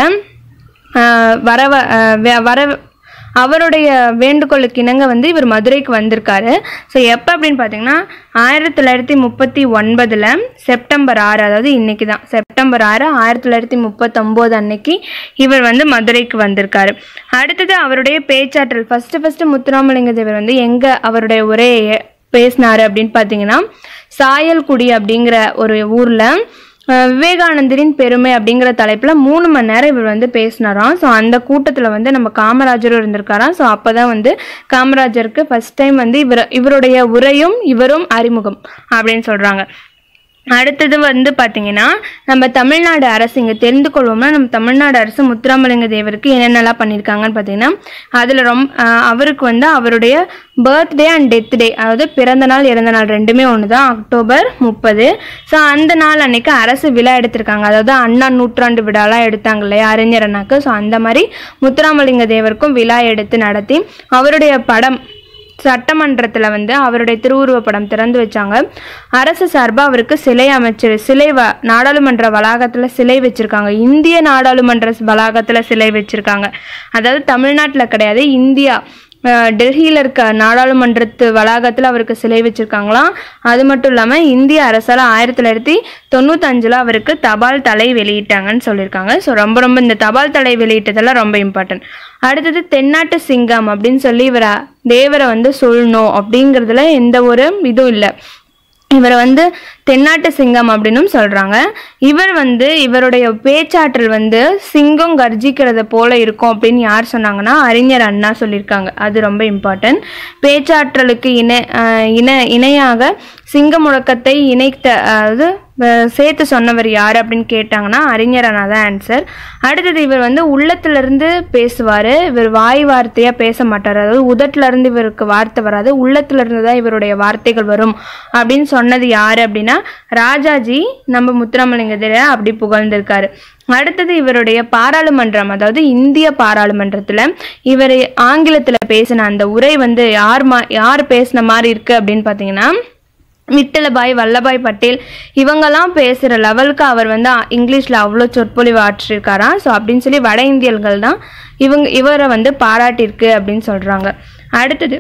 அஹ், வரவ அஹ், வ- வர அவருடைய வேண்டுகோளுக்கு இணங்க வந்து இவர் மதுரைக்கு வந்திருக்காரு ஸோ எப்போ அப்படின்னு பார்த்தீங்கன்னா ஆயிரத்தி தொள்ளாயிரத்தி முப்பத்தி ஒன்பதில் செப்டம்பர் ஆறு அதாவது இன்னைக்கு தான் செப்டம்பர் ஆறு ஆயிரத்தி தொள்ளாயிரத்தி முப்பத்தொம்போது அன்னைக்கு இவர் வந்து மதுரைக்கு வந்திருக்காரு அடுத்தது அவருடைய பேச்சாற்றல் ஃபஸ்ட்டு ஃபஸ்ட்டு முத்துராமலிங்க தேவர் வந்து எங்கே அவருடைய உரையை பேசினாரு அப்படின்னு பார்த்தீங்கன்னா சாயல்குடி அப்படிங்கிற ஒரு ஊரில் அஹ் விவேகானந்தரின் பெருமை அப்படிங்கிற தலைப்பில் மூணு மணி நேரம் இவர் வந்து பேசினாராம் ஸோ அந்த கூட்டத்தில் வந்து நம்ம காமராஜரும் இருந்திருக்காராம் ஸோ அப்போ தான் வந்து காமராஜருக்கு ஃபர்ஸ்ட் டைம் வந்து இவர் இவருடைய உரையும் இவரும் அறிமுகம் அப்படின்னு சொல்கிறாங்க அடுத்தது வந்து பார்த்தீங்கன்னா நம்ம தமிழ்நாடு அரசு இங்கே தெரிந்து கொள்வோம்னா நம்ம தமிழ்நாடு அரசு முத்துராமலிங்க தேவருக்கு என்னென்னலாம் பண்ணியிருக்காங்கன்னு பார்த்தீங்கன்னா அதில் ரொம்ப ஆஹ் அவருக்கு வந்து அவருடைய பர்த்டே அண்ட் டெத் டே அதாவது பிறந்த நாள் இறந்த நாள் ரெண்டுமே ஒன்று தான் அக்டோபர் முப்பது ஸோ அந்த நாள் அன்னைக்கு அரசு விழா எடுத்திருக்காங்க அதாவது அண்ணா நூற்றாண்டு விழாலாம் எடுத்தாங்க இல்லையா அறிஞர் அண்ணாக்கு ஸோ அந்த மாதிரி முத்துராமலிங்க தேவருக்கும் விழா எடுத்து நடத்தி அவருடைய படம் சட்டமன்றத்தில் வந்து அவருடைய திருவுருவப் படம் திறந்து வச்சாங்க அரசு சார்பாக அவருக்கு சிலை அமைச்சர் சிலை வ நாடாளுமன்ற வளாகத்தில் சிலை வச்சுருக்காங்க இந்திய நாடாளுமன்ற வளாகத்தில் சிலை வச்சுருக்காங்க அதாவது தமிழ்நாட்டில் கிடையாது இந்தியா அஹ், டெல்லியில் இருக்க நாடாளுமன்றத்து வளாகத்தில் அவருக்கு சிலை வச்சுருக்காங்களாம் அது மட்டும் இல்லாமல் இந்திய அரசால் ஆயிரத்தி தொள்ளாயிரத்தி தொண்ணூத்தஞ்சில் அவருக்கு தபால் தலை வெளியிட்டாங்கன்னு சொல்லியிருக்காங்க ஸோ ரொம்ப ரொம்ப இந்த தபால் தலை வெளியிட்டதெல்லாம் ரொம்ப இம்பார்ட்டன்ட் அடுத்தது தென்னாட்டு சிங்கம் அப்படின்னு சொல்லி இவரை தேவரை வந்து சொல்லணும் அப்படிங்கிறதுல எந்த ஒரு இதுவும் இல்லை இவரை வந்து தென்னாட்டு சிங்கம் அப்படின்னும் சொல்கிறாங்க இவர் வந்து இவருடைய பேச்சாற்றல் வந்து சிங்கம் கர்ஜிக்கிறத போல இருக்கும் அப்படின்னு யார் சொன்னாங்கன்னா அறிஞர் அண்ணா சொல்லியிருக்காங்க அது ரொம்ப இம்பார்ட்டன்ட் பேச்சாற்றலுக்கு இணை ஆஹ் இணை இணையாக சிங்க முழக்கத்தை இணைத்த அதாவது அஹ் சேர்த்து சொன்னவர் யார் அப்படின்னு கேட்டாங்கன்னா அறிஞர் அண்ணா தான் ஆன்சர் அடுத்தது இவர் வந்து உள்ளத்திலிருந்து பேசுவார் இவர் வாய் வார்த்தையாக பேச மாட்டார் அதாவது உதட்டுல இருந்து இவருக்கு வார்த்தை வராது உள்ளத்துல இருந்து தான் இவருடைய வார்த்தைகள் வரும் அப்படின்னு சொன்னது யார் அப்படின்னா ராஜாஜி நம்ம முத்துராமலிங்க தேவரை அப்படி புகழ்ந்திருக்காரு அடுத்தது இவருடைய பாராளுமன்றம் அதாவது இந்திய பாராளுமன்றத்தில் இவர் ஆங்கிலத்தில் பேசின அந்த உரை வந்து யார் மா யார் பேசின மாதிரி இருக்குது அப்படின்னு பார்த்தீங்கன்னா விட்டலபாய் வல்லபாய் பட்டேல் இவங்கெல்லாம் பேசுகிற லெவலுக்கு அவர் வந்து இங்கிலீஷில் அவ்வளோ சொற்பொழிவு ஆற்றிருக்காராம் ஸோ அப்படின்னு சொல்லி வட இந்தியர்கள் தான் இவங்க இவரை வந்து பாராட்டியிருக்கு அப்படின்னு சொல்கிறாங்க அடுத்தது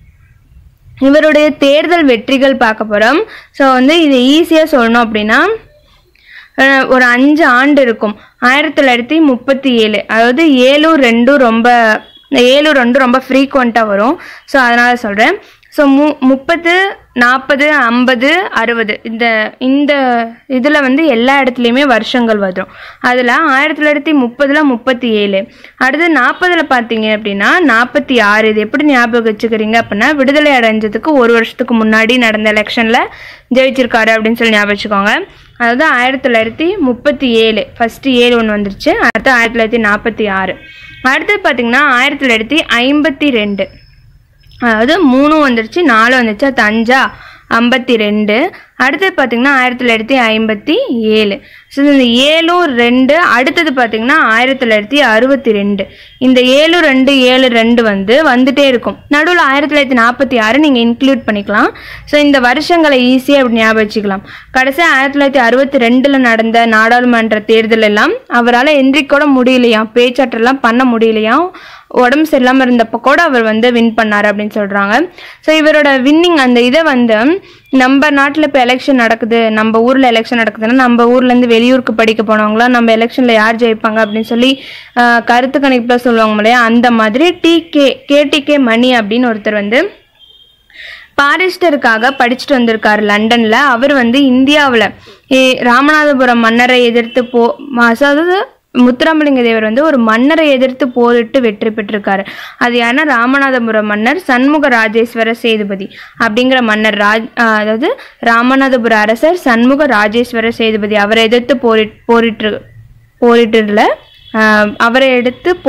இவருடைய தேர்தல் வெற்றிகள் பார்க்க போகிறோம் ஸோ வந்து இது ஈஸியாக சொல்லணும் அப்படின்னா அஹ் ஒரு அஞ்சு ஆண்டு இருக்கும் ஆயிரத்தி தொள்ளாயிரத்தி முப்பத்தி ஏழு அதாவது ஏழும் ரெண்டும் ரொம்ப ஏழு ரெண்டும் ரொம்ப ஃப்ரீக்வெண்ட்டாக வரும் ஸோ அதனால் சொல்கிறேன் ஸோ மு முப்பது நாற்பது ஐம்பது அறுபது இந்த இந்த இதில் வந்து எல்லா இடத்துலையுமே வருஷங்கள் வரும் அதில் ஆயிரத்தி தொள்ளாயிரத்தி முப்பதில் முப்பத்தி ஏழு அடுத்து நாற்பதில் பார்த்தீங்க அப்படின்னா நாற்பத்தி ஆறு இது எப்படி ஞாபகம் வச்சுக்கிறீங்க அப்படின்னா விடுதலை அடைஞ்சதுக்கு ஒரு வருஷத்துக்கு முன்னாடி நடந்த எலெக்ஷனில் ஜெயிச்சிருக்காரு அப்படின்னு சொல்லி ஞாபகம் வச்சுக்கோங்க அதாவது ஆயிரத்தி தொள்ளாயிரத்தி முப்பத்தி ஏழு ஃபஸ்ட்டு ஏழு ஒன்று வந்துருச்சு அடுத்து ஆயிரத்தி தொள்ளாயிரத்தி நாற்பத்தி ஆறு அடுத்தது பார்த்தீங்கன்னா ஆயிரத்தி தொள்ளாயிரத்தி ஐம்பத்தி ரெண்டு அதாவது மூணு வந்துருச்சு நாலு வந்துருச்சு அது அஞ்சா ஐம்பத்தி ரெண்டு அடுத்தது பார்த்தீங்கன்னா ஆயிரத்தி தொள்ளாயிரத்தி ஐம்பத்தி ஏழு ஸோ இந்த ஏழும் ரெண்டு அடுத்தது பார்த்தீங்கன்னா ஆயிரத்தி தொள்ளாயிரத்தி அறுபத்தி ரெண்டு இந்த ஏழு ரெண்டு ஏழு ரெண்டு வந்து வந்துட்டே இருக்கும் நடுவில் ஆயிரத்தி தொள்ளாயிரத்தி நாற்பத்தி ஆறு நீங்கள் இன்க்ளூட் பண்ணிக்கலாம் ஸோ இந்த வருஷங்களை ஈஸியாக அப்படி ஞாபகம் வச்சுக்கலாம் கடைசி ஆயிரத்தி தொள்ளாயிரத்தி அறுபத்தி ரெண்டில் நடந்த நாடாளுமன்ற தேர்தல் எல்லாம் அவரால் எந்திரிக்கூட முடியலையாம் பேச்சாற்றெல்லாம் பண்ண முடியலையாம் உடம்பு சரியில்லாமல் இருந்தப்போ கூட அவர் வந்து வின் பண்ணார் அப்படின்னு சொல்கிறாங்க ஸோ இவரோட வின்னிங் அந்த இதை வந்து நம்ம நாட்டில் இப்போ எலெக்ஷன் நடக்குது நம்ம ஊரில் எலெக்ஷன் நடக்குதுன்னா நம்ம ஊர்லேருந்து வெளியூருக்கு படிக்க போனவங்களாம் நம்ம எலெக்ஷனில் யார் ஜெயிப்பாங்க அப்படின்னு சொல்லி ஆஹ், கருத்து கணிப்பில் சொல்லுவாங்க இல்லையா அந்த மாதிரி டிகே கேடிகே மணி அப்படின்னு ஒருத்தர் வந்து பாரிஸ்டருக்காக படிச்சுட்டு வந்திருக்காரு லண்டன்ல அவர் வந்து இந்தியாவில் ராமநாதபுரம் மன்னரை எதிர்த்து போ ம- அதாவது முத்துராமலிங்க தேவர் வந்து ஒரு மன்னரை எதிர்த்து போரிட்டு வெற்றி பெற்றிருக்காரு அது யாருன்னா ராமநாதபுரம் மன்னர் சண்முக ராஜேஸ்வர சேதுபதி அப்படிங்கிற மன்னர் ராஜ் ஆஹ் அதாவது ராமநாதபுர அரசர் சண்முக ராஜேஸ்வர சேதுபதி அவரை எதிர்த்து போரிட் போரிட்டு போரிட்டுல ஆஹ் அவரை எடுத்து போ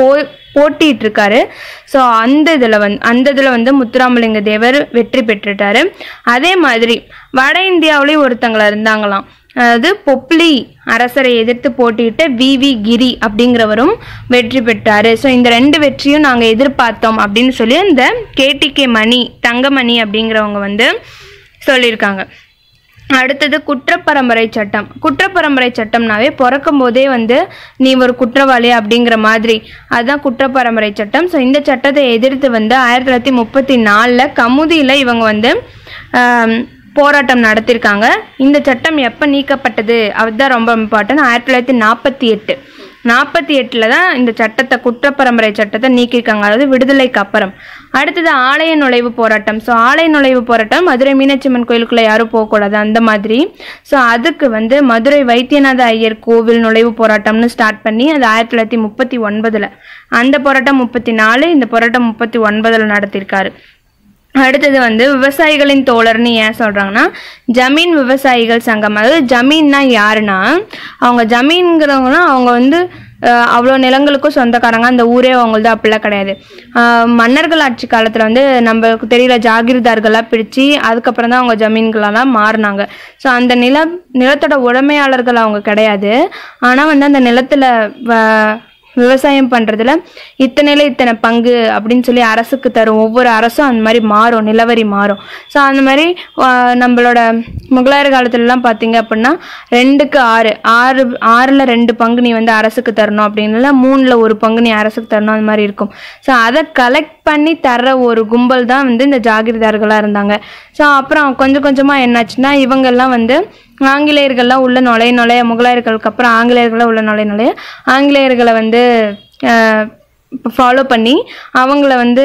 போட்டிட்டு இருக்காரு ஸோ அந்த இதில் வந்து அந்த இதில் வந்து முத்துராமலிங்க தேவர் வெற்றி பெற்றுட்டாரு அதே மாதிரி வட இந்தியாவிலேயும் ஒருத்தங்கள இருந்தாங்களாம் அதாவது பொப்ளி அரசரை எதிர்த்து போட்டியிட்ட வி வி கிரி அப்படிங்கிறவரும் வெற்றி பெற்றாரு ஸோ இந்த ரெண்டு வெற்றியும் நாங்கள் எதிர்பார்த்தோம் அப்படின்னு சொல்லி இந்த கேடிகே மணி தங்கமணி அப்படிங்கிறவங்க வந்து சொல்லியிருக்காங்க அடுத்தது குற்றப்பரம்பரை சட்டம் குற்றப்பரம்பரை சட்டம்னாவே பிறக்கும் போதே வந்து நீ ஒரு குற்றவாளி அப்படிங்கிற மாதிரி அதுதான் குற்றப்பரம்பரை சட்டம் ஸோ இந்த சட்டத்தை எதிர்த்து வந்து ஆயிரத்தி தொள்ளாயிரத்தி முப்பத்தி நாலில் கமுதியில் இவங்க வந்து ஆம், போராட்டம் நடத்தியிருக்காங்க இந்த சட்டம் எப்போ நீக்கப்பட்டது அதுதான் ரொம்ப இம்பார்ட்டன்ட் ஆயிரத்தி தொள்ளாயிரத்தி நாற்பத்தி எட்டு நாற்பத்தி எட்டில் தான் இந்த சட்டத்தை குற்றப்பரம்பரை சட்டத்தை நீக்கியிருக்காங்க அதாவது விடுதலைக்கு அப்புறம் அடுத்தது ஆலய நுழைவு போராட்டம் ஸோ ஆலய நுழைவு போராட்டம் மதுரை மீனாட்சி அம்மன் கோயிலுக்குள்ளே யாரும் போகக்கூடாது அந்த மாதிரி ஸோ அதுக்கு வந்து மதுரை வைத்தியநாத ஐயர் கோவில் நுழைவு போராட்டம்னு ஸ்டார்ட் பண்ணி அது ஆயிரத்தி தொள்ளாயிரத்தி முப்பத்தி ஒன்பதில் அந்த போராட்டம் முப்பத்தி நாலு இந்த போராட்டம் முப்பத்தி ஒன்பதில் நடத்தியிருக்காரு அடுத்தது வந்து விவசாயிகளின் தோழர்னு ஏன் சொல்கிறாங்கன்னா ஜமீன் விவசாயிகள் சங்கம் அதாவது ஜமீன்னா யாருன்னா அவங்க ஜமீன்கிறவங்கன்னா அவங்க வந்து அஹ், அவ்வளோ நிலங்களுக்கும் சொந்தக்காரங்க அந்த ஊரே அவங்களது அப்படிலாம் கிடையாது அஹ், மன்னர்கள் ஆட்சி காலத்தில் வந்து நம்மளுக்கு தெரியல ஜாகிர்தார்களாக பிரித்து அதுக்கப்புறம் தான் அவங்க ஜமீன்களெல்லாம் மாறினாங்க ஸோ அந்த நிலம் நிலத்தோட உடைமையாளர்கள் அவங்க கிடையாது ஆனால் வந்து அந்த நிலத்தில் விவசாயம் பண்ணுறதுல இத்தனையில் இத்தனை பங்கு அப்படின்னு சொல்லி அரசுக்கு தரும் ஒவ்வொரு அரசும் அந்த மாதிரி மாறும் நிலவரி மாறும் ஸோ அந்த மாதிரி ஆஹ், நம்மளோட முகலாயர் காலத்துலலாம் பார்த்தீங்க அப்படின்னா ரெண்டுக்கு ஆறு ஆறு ஆறில் ரெண்டு பங்கு நீ வந்து அரசுக்கு தரணும் அப்படின்னு மூணில் ஒரு பங்கு நீ அரசுக்கு தரணும் அந்த மாதிரி இருக்கும் ஸோ அதை கலெக்ட் பண்ணி தர ஒரு கும்பல் தான் வந்து இந்த ஜாகிரதார்களாக இருந்தாங்க ஸோ அப்புறம் கொஞ்சம் கொஞ்சமாக என்னாச்சுன்னா இவங்கெல்லாம் வந்து ஆங்கிலேயர்கள்லாம் உள்ள நுழைய நுழைய முகலாயர்களுக்கு அப்புறம் ஆங்கிலேயர்கள்லாம் உள்ள நுழைய நுழைய ஆங்கிலேயர்களை வந்து ஃபாலோ பண்ணி அவங்கள வந்து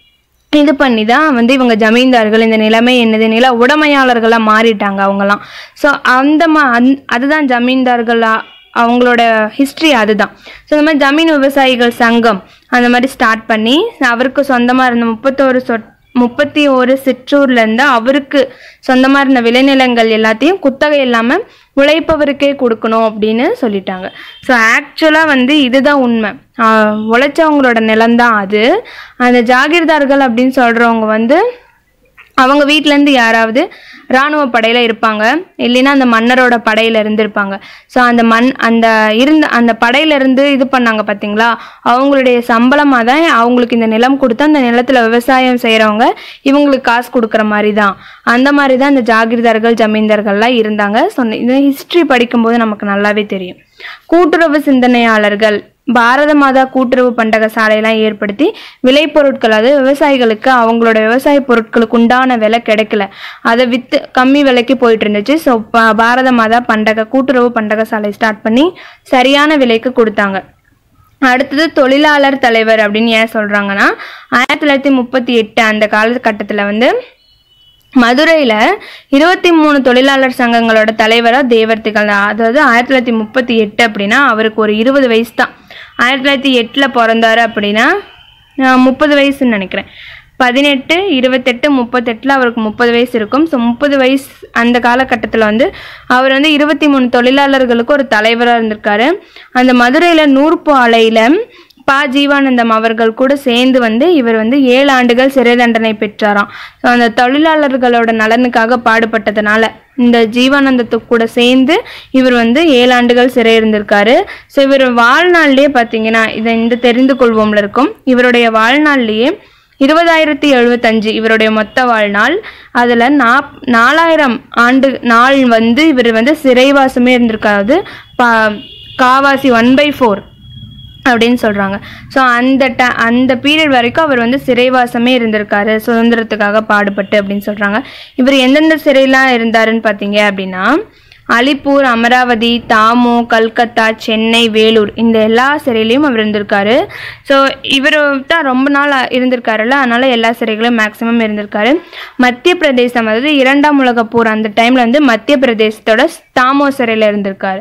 இது பண்ணி தான் வந்து இவங்க ஜமீன்தார்கள் இந்த நிலைமை என்னது நில உடைமையாளர்களாக மாறிட்டாங்க அவங்கலாம் ஸோ அந்த மா அந் அதுதான் ஜமீன்தார்களா அவங்களோட ஹிஸ்ட்ரி அதுதான் ஸோ இந்த மாதிரி ஜமீன் விவசாயிகள் சங்கம் அந்த மாதிரி ஸ்டார்ட் பண்ணி அவருக்கு சொந்தமாக இருந்த முப்பத்தோரு சொட் முப்பத்தி ஒரு சிற்றூர்லேருந்து அவருக்கு சொந்தமாக இருந்த விளைநிலங்கள் எல்லாத்தையும் குத்தகை இல்லாமல் உழைப்பவருக்கே கொடுக்கணும் அப்படின்னு சொல்லிட்டாங்க ஸோ ஆக்சுவலாக வந்து இதுதான் உண்மை ஆஹ் உழைச்சவங்களோட நிலம்தான் அது அந்த ஜாகிர்தார்கள் அப்படின்னு சொல்கிறவங்க வந்து அவங்க வீட்டிலேருந்து யாராவது இராணுவ படையில் இருப்பாங்க இல்லைன்னா அந்த மன்னரோட படையில் இருந்திருப்பாங்க ஸோ அந்த மண் அந்த இருந்த அந்த படையில இருந்து இது பண்ணாங்க பார்த்தீங்களா அவங்களுடைய சம்பளமாக தான் அவங்களுக்கு இந்த நிலம் கொடுத்து அந்த நிலத்தில் விவசாயம் செய்கிறவங்க இவங்களுக்கு காசு கொடுக்குற மாதிரி தான் அந்த மாதிரி தான் இந்த ஜாகிர்தார்கள் ஜமீன்தார்கள்லாம் இருந்தாங்க ஸோ இந்த ஹிஸ்ட்ரி படிக்கும்போது நமக்கு நல்லாவே தெரியும் கூட்டுறவு சிந்தனையாளர்கள் பாரத மாதா கூட்டுறவு பண்டக சாலையெல்லாம் ஏற்படுத்தி விளைபொருட்கள் அதாவது விவசாயிகளுக்கு அவங்களோட விவசாய பொருட்களுக்கு உண்டான விலை கிடைக்கல அதை விற்று கம்மி விலைக்கு போயிட்டு இருந்துச்சு ஸோ பாரத மாதா பண்டக கூட்டுறவு பண்டக சாலை ஸ்டார்ட் பண்ணி சரியான விலைக்கு கொடுத்தாங்க அடுத்தது தொழிலாளர் தலைவர் அப்படின்னு ஏன் சொல்கிறாங்கன்னா ஆயிரத்தி தொள்ளாயிரத்தி முப்பத்தி எட்டு அந்த காலகட்டத்தில் வந்து மதுரையில் இருபத்தி மூணு தொழிலாளர் சங்கங்களோட தலைவராக தேவர் திகழ்ந்தார் அதாவது ஆயிரத்தி தொள்ளாயிரத்தி முப்பத்தி எட்டு அப்படின்னா அவருக்கு ஒரு இருபது வயசு தான் ஆயிரத்தி தொள்ளாயிரத்தி எட்டில் பிறந்தாரு அப்படின்னா ஆஹ், முப்பது வயசுன்னு நினைக்கிறேன் பதினெட்டு இருபத்தெட்டு முப்பத்தெட்டில் அவருக்கு முப்பது வயசு இருக்கும் ஸோ முப்பது வயசு அந்த காலகட்டத்தில் வந்து அவர் வந்து இருபத்தி மூணு தொழிலாளர்களுக்கு ஒரு தலைவராக இருந்திருக்காரு அந்த மதுரையில் நூற்பு ஆலையில் பா ஜீவானந்தம் அவர்கள் கூட சேர்ந்து வந்து இவர் வந்து ஏழு ஆண்டுகள் சிறை தண்டனை பெற்றாராம் ஸோ அந்த தொழிலாளர்களோட நலனுக்காக பாடுபட்டதுனால இந்த ஜீவானந்தத்துக்கு கூட சேர்ந்து இவர் வந்து ஏழு ஆண்டுகள் சிறை இருந்திருக்காரு ஸோ இவர் வாழ்நாள்லயே பார்த்தீங்கன்னா இதை இந்த தெரிந்து கொள்வோம்ல இருக்கும் இவருடைய வாழ்நாள்லயே இருபதாயிரத்தி எழுபத்தஞ்சு இவருடைய மொத்த வாழ்நாள் அதில் நாப் நாலாயிரம் ஆண்டு நாள் வந்து இவர் வந்து சிறைவாசமே இருந்திருக்காது பா காவாசி ஒன் பை ஃபோர் அப்படின்னு சொல்கிறாங்க ஸோ அந்த ட அந்த பீரியட் வரைக்கும் அவர் வந்து சிறைவாசமே இருந்திருக்காரு சுதந்திரத்துக்காக பாடுபட்டு அப்படின்னு சொல்கிறாங்க இவர் எந்தெந்த சிறையெல்லாம் இருந்தாருன்னு பார்த்தீங்க அப்படின்னா அலிப்பூர் அமராவதி தாமு கல்கத்தா சென்னை வேலூர் இந்த எல்லா சிறையிலையும் அவர் இருந்திருக்காரு ஸோ இவர் தான் ரொம்ப நாள் இருந்திருக்காருல்ல அதனால எல்லா சிறைகளும் மேக்ஸிமம் இருந்திருக்காரு மத்திய பிரதேசம் அதாவது இரண்டாம் உலகப் போர் அந்த டைமில் வந்து மத்திய பிரதேசத்தோட தாமோ சிறையில் இருந்திருக்காரு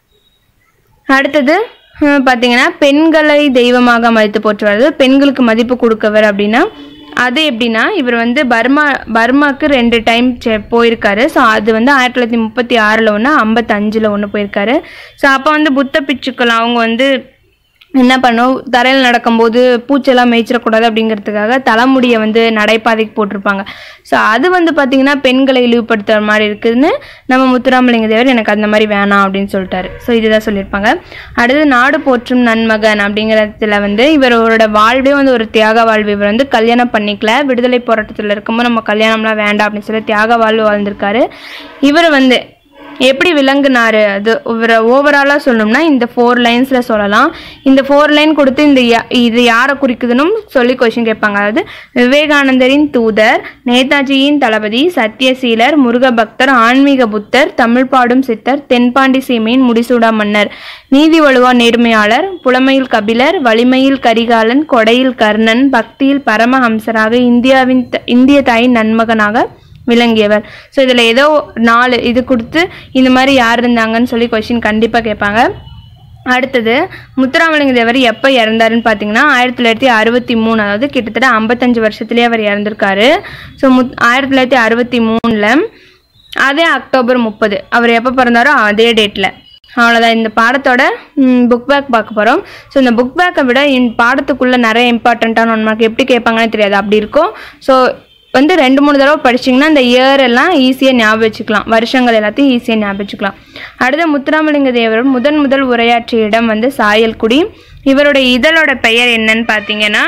அடுத்தது ஹம், பார்த்தீங்கன்னா பெண்களை தெய்வமாக மதித்து போற்றுவார் பெண்களுக்கு மதிப்பு கொடுக்கவர் அப்படின்னா அது எப்படின்னா இவர் வந்து பர்மா பர்மாக்கு ரெண்டு டைம் போயிருக்காரு ஸோ அது வந்து ஆயிரத்தி தொள்ளாயிரத்தி முப்பத்தி ஆறில் ஒன்று ஐம்பத்தஞ்சில் ஒன்று போயிருக்காரு ஸோ அப்போ வந்து புத்த பிச்சுக்கள் அவங்க வந்து என்ன பண்ணும் தரையில் நடக்கும்போது பூச்செல்லாம் மேய்ச்சிடக்கூடாது அப்படிங்கிறதுக்காக தலைமுடியை வந்து நடைபாதைக்கு போட்டிருப்பாங்க ஸோ அது வந்து பார்த்திங்கன்னா பெண்களை இழிவுபடுத்துகிற மாதிரி இருக்குதுன்னு நம்ம முத்துராமலிங்க தேவர் எனக்கு அந்த மாதிரி வேணாம் அப்படின்னு சொல்லிட்டாரு ஸோ இதுதான் சொல்லியிருப்பாங்க அடுத்து நாடு போற்றும் நன்மகன் அப்படிங்கிறதுல வந்து இவரோட வாழ்வே வந்து ஒரு தியாக வாழ்வு இவர் வந்து கல்யாணம் பண்ணிக்கல விடுதலை போராட்டத்தில் இருக்கும்போது நம்ம கல்யாணம்லாம் வேண்டாம் அப்படின்னு சொல்லி தியாக வாழ்வு வாழ்ந்திருக்காரு இவர் வந்து எப்படி விளங்குனாரு அது இவரை ஓவராலாக சொல்லணும்னா இந்த ஃபோர் லைன்ஸில் சொல்லலாம் இந்த ஃபோர் லைன் கொடுத்து இந்த யா- இது யாரை குறிக்குதுன்னு சொல்லி கொஷின் கேட்பாங்க அதாவது விவேகானந்தரின் தூதர் நேதாஜியின் தளபதி சத்தியசீலர் முருகபக்தர் ஆன்மீக புத்தர் தமிழ் பாடும் சித்தர் தென்பாண்டி சீமையின் முடிசூடா மன்னர் நீதி வழுவா நேர்மையாளர் புலமையில் கபிலர் வலிமையில் கரிகாலன் கொடையில் கர்ணன் பக்தியில் பரமஹம்சராக இந்தியாவின் த- இந்திய தாயின் நன்மகனாக விளங்கியவர் ஸோ இதில் ஏதோ நாலு இது கொடுத்து இந்த மாதிரி யார் இருந்தாங்கன்னு சொல்லி கொஷின் கண்டிப்பாக கேட்பாங்க அடுத்தது முத்துராமலிங்க தேவர் எப்போ இறந்தாருன்னு பார்த்தீங்கன்னா ஆயிரத்தி தொள்ளாயிரத்தி அறுபத்தி மூணு அதாவது கிட்டத்தட்ட ஐம்பத்தஞ்சு வருஷத்துலேயே அவர் இறந்திருக்காரு ஸோ முத் ஆயிரத்தி தொள்ளாயிரத்தி அறுபத்தி மூணில் அதே அக்டோபர் முப்பது அவர் எப்போ பிறந்தாரோ அதே டேட்டில் அவ்வளோதான் இந்த பாடத்தோட புக் பேக் பார்க்க போகிறோம் ஸோ இந்த புக் பேக்கை விட இந்த பாடத்துக்குள்ளே நிறைய இம்பார்ட்டண்ட்டான ஒன்று மார்க் எப்படி கேட்பாங்கன்னு தெரியாது அப்படி இருக்கும் ஸோ வந்து ரெண்டு மூணு தடவை படிச்சிங்கன்னா இந்த இயர் எல்லாம் ஈஸியாக ஞாபகம் வச்சுக்கலாம் வருஷங்கள் எல்லாத்தையும் ஈஸியாக ஞாபகம் வச்சுக்கலாம் அடுத்து முத்துராமலிங்க தேவர் முதன் முதல் உரையாற்றிய இடம் வந்து சாயல்குடி இவரோட இதழோட பெயர் என்னன்னு பார்த்தீங்கன்னா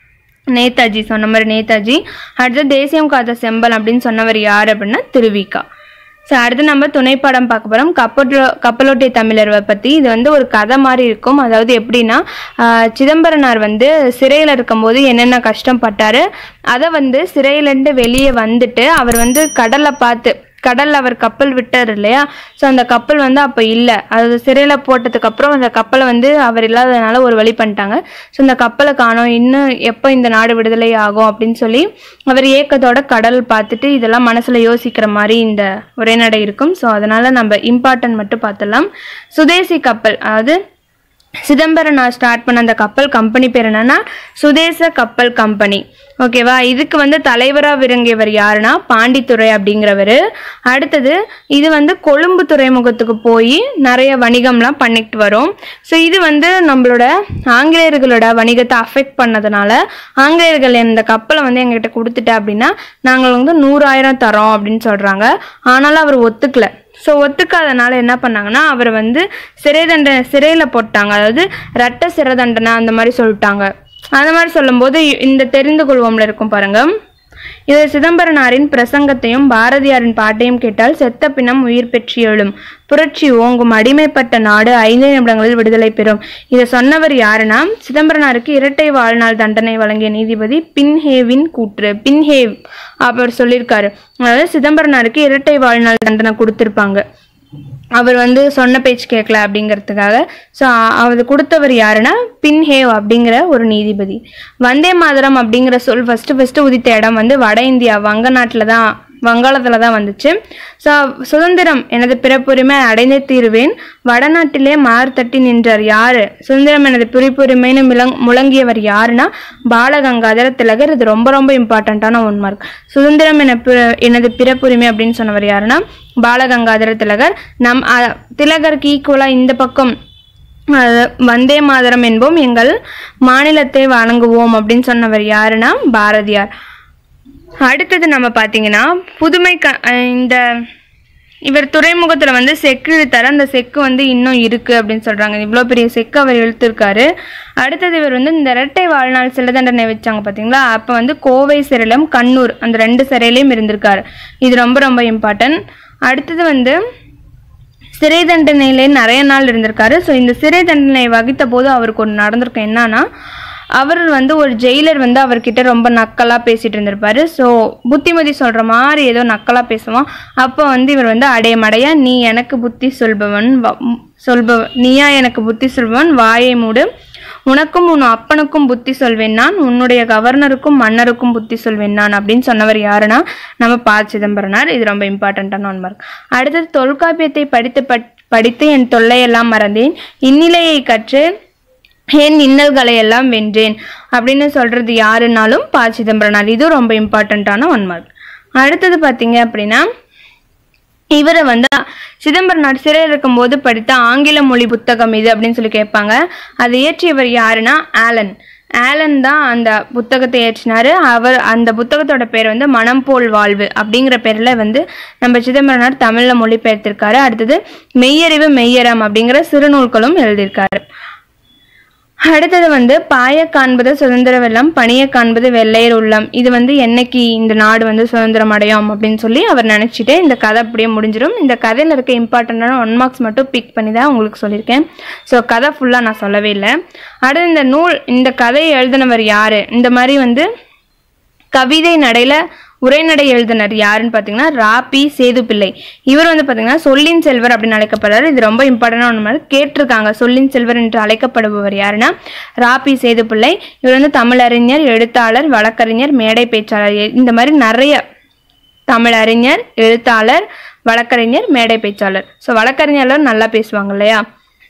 நேதாஜி சொன்ன மாதிரி நேதாஜி அடுத்து தேசியம் காத்த செம்பல் அப்படின்னு சொன்னவர் யார் அப்படின்னா திருவிக்கா ஸோ அடுத்து நம்ம துணைப்படம் பார்க்க போகிறோம் கப்பலோ கப்பலோட்டிய தமிழரை பற்றி இது வந்து ஒரு கதை மாதிரி இருக்கும் அதாவது எப்படின்னா ஆஹ், சிதம்பரனார் வந்து சிறையில் இருக்கும்போது என்னென்ன கஷ்டப்பட்டாரு அதை வந்து சிறையிலேருந்து வெளியே வந்துட்டு அவர் வந்து கடலை பார்த்து கடல்ல அவர் கப்பல் விட்டார் இல்லையா ஸோ அந்த கப்பல் வந்து அப்போ இல்லை அது சிறையில் போட்டதுக்கு அப்புறம் அந்த கப்பலை வந்து அவர் இல்லாததுனால ஒரு வழி பண்ணிட்டாங்க ஸோ இந்த கப்பலை காணோம் இன்னும் எப்போ இந்த நாடு விடுதலை ஆகும் அப்படின்னு சொல்லி அவர் ஏக்கத்தோட கடல் பார்த்துட்டு இதெல்லாம் மனசில் யோசிக்கிற மாதிரி இந்த உரைநடை இருக்கும் ஸோ அதனால நம்ம இம்பார்ட்டன்ட் மட்டும் பார்த்துடலாம் சுதேசி கப்பல் அதாவது சிதம்பரம் நான் ஸ்டார்ட் பண்ண அந்த கப்பல் கம்பெனி பேர் என்னன்னா சுதேச கப்பல் கம்பெனி ஓகேவா இதுக்கு வந்து தலைவராக விளங்கியவர் யாருன்னா பாண்டித்துறை அப்படிங்கிறவர் அடுத்தது இது வந்து கொழும்பு துறைமுகத்துக்கு போய் நிறைய வணிகம்லாம் பண்ணிட்டு வரும் ஸோ இது வந்து நம்மளோட ஆங்கிலேயர்களோட வணிகத்தை அஃபெக்ட் பண்ணதுனால ஆங்கிலேயர்கள் இந்த கப்பலை வந்து எங்ககிட்ட கொடுத்துட்ட அப்படின்னா நாங்கள் வந்து நூறாயிரம் தரோம் அப்படின்னு சொல்கிறாங்க ஆனாலும் அவர் ஒத்துக்கல ஸோ ஒத்துக்காதனால என்ன பண்ணாங்கன்னா அவரை வந்து சிறை தண்டனை சிறையில் போட்டாங்க அதாவது ரட்ட சிறை தண்டனை அந்த மாதிரி சொல்லிட்டாங்க அந்த மாதிரி சொல்லும்போது இந்த தெரிந்து கொள்வோம்ல இருக்கும் பாருங்க இது சிதம்பரனாரின் பிரசங்கத்தையும் பாரதியாரின் பாட்டையும் கேட்டால் செத்த பிணம் உயிர் பெற்று எழும் புரட்சி ஓங்கும் அடிமைப்பட்ட நாடு ஐந்து நிமிடங்களில் விடுதலை பெறும் இதை சொன்னவர் யாருன்னா சிதம்பரனாருக்கு இரட்டை வாழ்நாள் தண்டனை வழங்கிய நீதிபதி பின்ஹேவின் கூற்று பின்ஹேவ் அவர் சொல்லியிருக்காரு அதாவது சிதம்பரனாருக்கு இரட்டை வாழ்நாள் தண்டனை கொடுத்துருப்பாங்க அவர் வந்து சொன்ன பேச்சு கேட்கல அப்படிங்கிறதுக்காக ஸோ அவர் கொடுத்தவர் யாருன்னா பின்ஹேவ் அப்படிங்கிற ஒரு நீதிபதி வந்தே மாதரம் அப்படிங்கிற சொல் ஃபஸ்ட்டு ஃபஸ்ட்டு உதித்த இடம் வந்து வட இந்தியா வங்க நாட்டில் தான் வங்காளத்தில் தான் வந்துச்சு ஸோ சுதந்திரம் எனது பிறப்புரிமை அடைந்தே தீருவேன் வடநாட்டிலே மார் தட்டி நின்றார் யாரு சுதந்திரம் எனது பிறப்புரிமைன்னு மிளங் முழங்கியவர் யாருன்னா பாலகங்காதர திலகர் இது ரொம்ப ரொம்ப இம்பார்ட்டண்ட்டான ஒன் மார்க் சுதந்திரம் என பிற- எனது பிறப்புரிமை அப்படின்னு சொன்னவர் யாருன்னா பாலகங்காதர திலகர் நம் அ, திலகருக்கு ஈக்குவலாக இந்த பக்கம் அஹ், வந்தே மாதரம் என்போம் எங்கள் மாநிலத்தை வணங்குவோம் அப்படின்னு சொன்னவர் யாருன்னா பாரதியார் அடுத்தது நம்ம பார்த்தீங்கன்னா புதுமை க அஹ் இந்த இவர் துறைமுகத்தில் வந்து செக்கு இழுத்தாரு அந்த செக்கு வந்து இன்னும் இருக்குது அப்படின்னு சொல்கிறாங்க இவ்வளோ பெரிய செக்கு அவர் இழுத்துருக்காரு அடுத்தது இவர் வந்து இந்த இரட்டை வாழ்நாள் சிறை தண்டனை வச்சாங்க பார்த்தீங்களா அப்போ வந்து கோவை சிறையிலும் கண்ணூர் அந்த ரெண்டு சிறையிலையும் இருந்திருக்காரு இது ரொம்ப ரொம்ப இம்பார்ட்டன்ட் அடுத்தது வந்து சிறை தண்டனையிலே நிறைய நாள் இருந்திருக்காரு ஸோ இந்த சிறை தண்டனை வகித்த போது அவருக்கு ஒன்று நடந்திருக்கும் என்னன்னா அவர் வந்து ஒரு ஜெயிலர் வந்து அவர்கிட்ட ரொம்ப நக்கலாக பேசிட்டு இருந்திருப்பாரு ஸோ புத்திமதி சொல்கிற மாதிரி ஏதோ நக்கலாக பேசுவான் அப்போ வந்து இவர் வந்து அடையமடையா நீ எனக்கு புத்தி சொல்பவன் வ- ம், சொல்பவன் நீயா எனக்கு புத்தி சொல்பவன் வாயை மூடு உனக்கும் உன் அப்பனுக்கும் புத்தி சொல்வேன் நான் உன்னுடைய கவர்னருக்கும் மன்னருக்கும் புத்தி சொல்வேன் நான் அப்படின்னு சொன்னவர் யாருன்னா நம்ம ப சிதம்பரனார் இது ரொம்ப இம்பார்ட்டண்ட்டான ஒன் மார்க் அடுத்தது தொல்காப்பியத்தை படித்து பட்- படித்து என் தொல்லையெல்லாம் மறந்தேன் இந்நிலையை கற்று என் இன்னல்களை எல்லாம் வென்றேன் அப்படின்னு சொல்றது யாருன்னாலும் ப சிதம்பரனார் இது ரொம்ப இம்பார்ட்டண்ட்டான ஒன் மார்க் அடுத்தது பார்த்தீங்க அப்படின்னா இவரை வந்து சிதம்பரனார் சிறையில் இருக்கும்போது படித்த ஆங்கில மொழி புத்தகம் இது அப்படின்னு சொல்லி கேட்பாங்க அதை இயற்றியவர் யாருன்னா ஆலன் ஆலன் தான் அந்த புத்தகத்தை இயற்றினாரு அவர் அந்த புத்தகத்தோட பேர் வந்து மனம் போல் வாழ்வு அப்படிங்கிற பேரில் வந்து நம்ம சிதம்பரனார் தமிழில் மொழிபெயர்த்திருக்காரு அடுத்தது மெய்யறிவு மெய்யறம் அப்படிங்கிற சிறுநூல்களும் எழுதியிருக்காரு அடுத்தது வந்து பாய காண்பது சுதந்திர வெள்ளம் பணிய காண்பது வெள்ளையர் உள்ளம் இது வந்து என்னைக்கு இந்த நாடு வந்து சுதந்திரம் அடையும் அப்படின்னு சொல்லி அவர் நினச்சிட்டு இந்த கதை அப்படியே முடிஞ்சிடும் இந்த கதையில் இருக்க இம்பார்ட்டண்ட்டான ஒன் மார்க்ஸ் மட்டும் பிக் பண்ணி தான் உங்களுக்கு சொல்லியிருக்கேன் ஸோ கதை ஃபுல்லாக நான் சொல்லவே இல்லை அடுத்து இந்த நூல் இந்த கதையை எழுதினவர் யார் இந்த மாதிரி வந்து கவிதை நடையில உரைநடை எழுதினர் யாருன்னு பார்த்தீங்கன்னா ராபி சேதுப்பிள்ளை இவர் வந்து பார்த்தீங்கன்னா சொல்லின் செல்வர் அப்படின்னு அழைக்கப்படுறாரு இது ரொம்ப இம்பார்ட்டண்டான ஒன்று மாதிரி கேட்டிருக்காங்க சொல்லின் செல்வர் என்று அழைக்கப்படுபவர் யாருன்னா ராபி சேதுப்பிள்ளை இவர் வந்து தமிழறிஞர் எழுத்தாளர் வழக்கறிஞர் மேடை பேச்சாளர் எ- இந்த மாதிரி நிறைய தமிழறிஞர் எழுத்தாளர் வழக்கறிஞர் மேடை பேச்சாளர் ஸோ வழக்கறிஞர்லாம் நல்லா பேசுவாங்க இல்லையா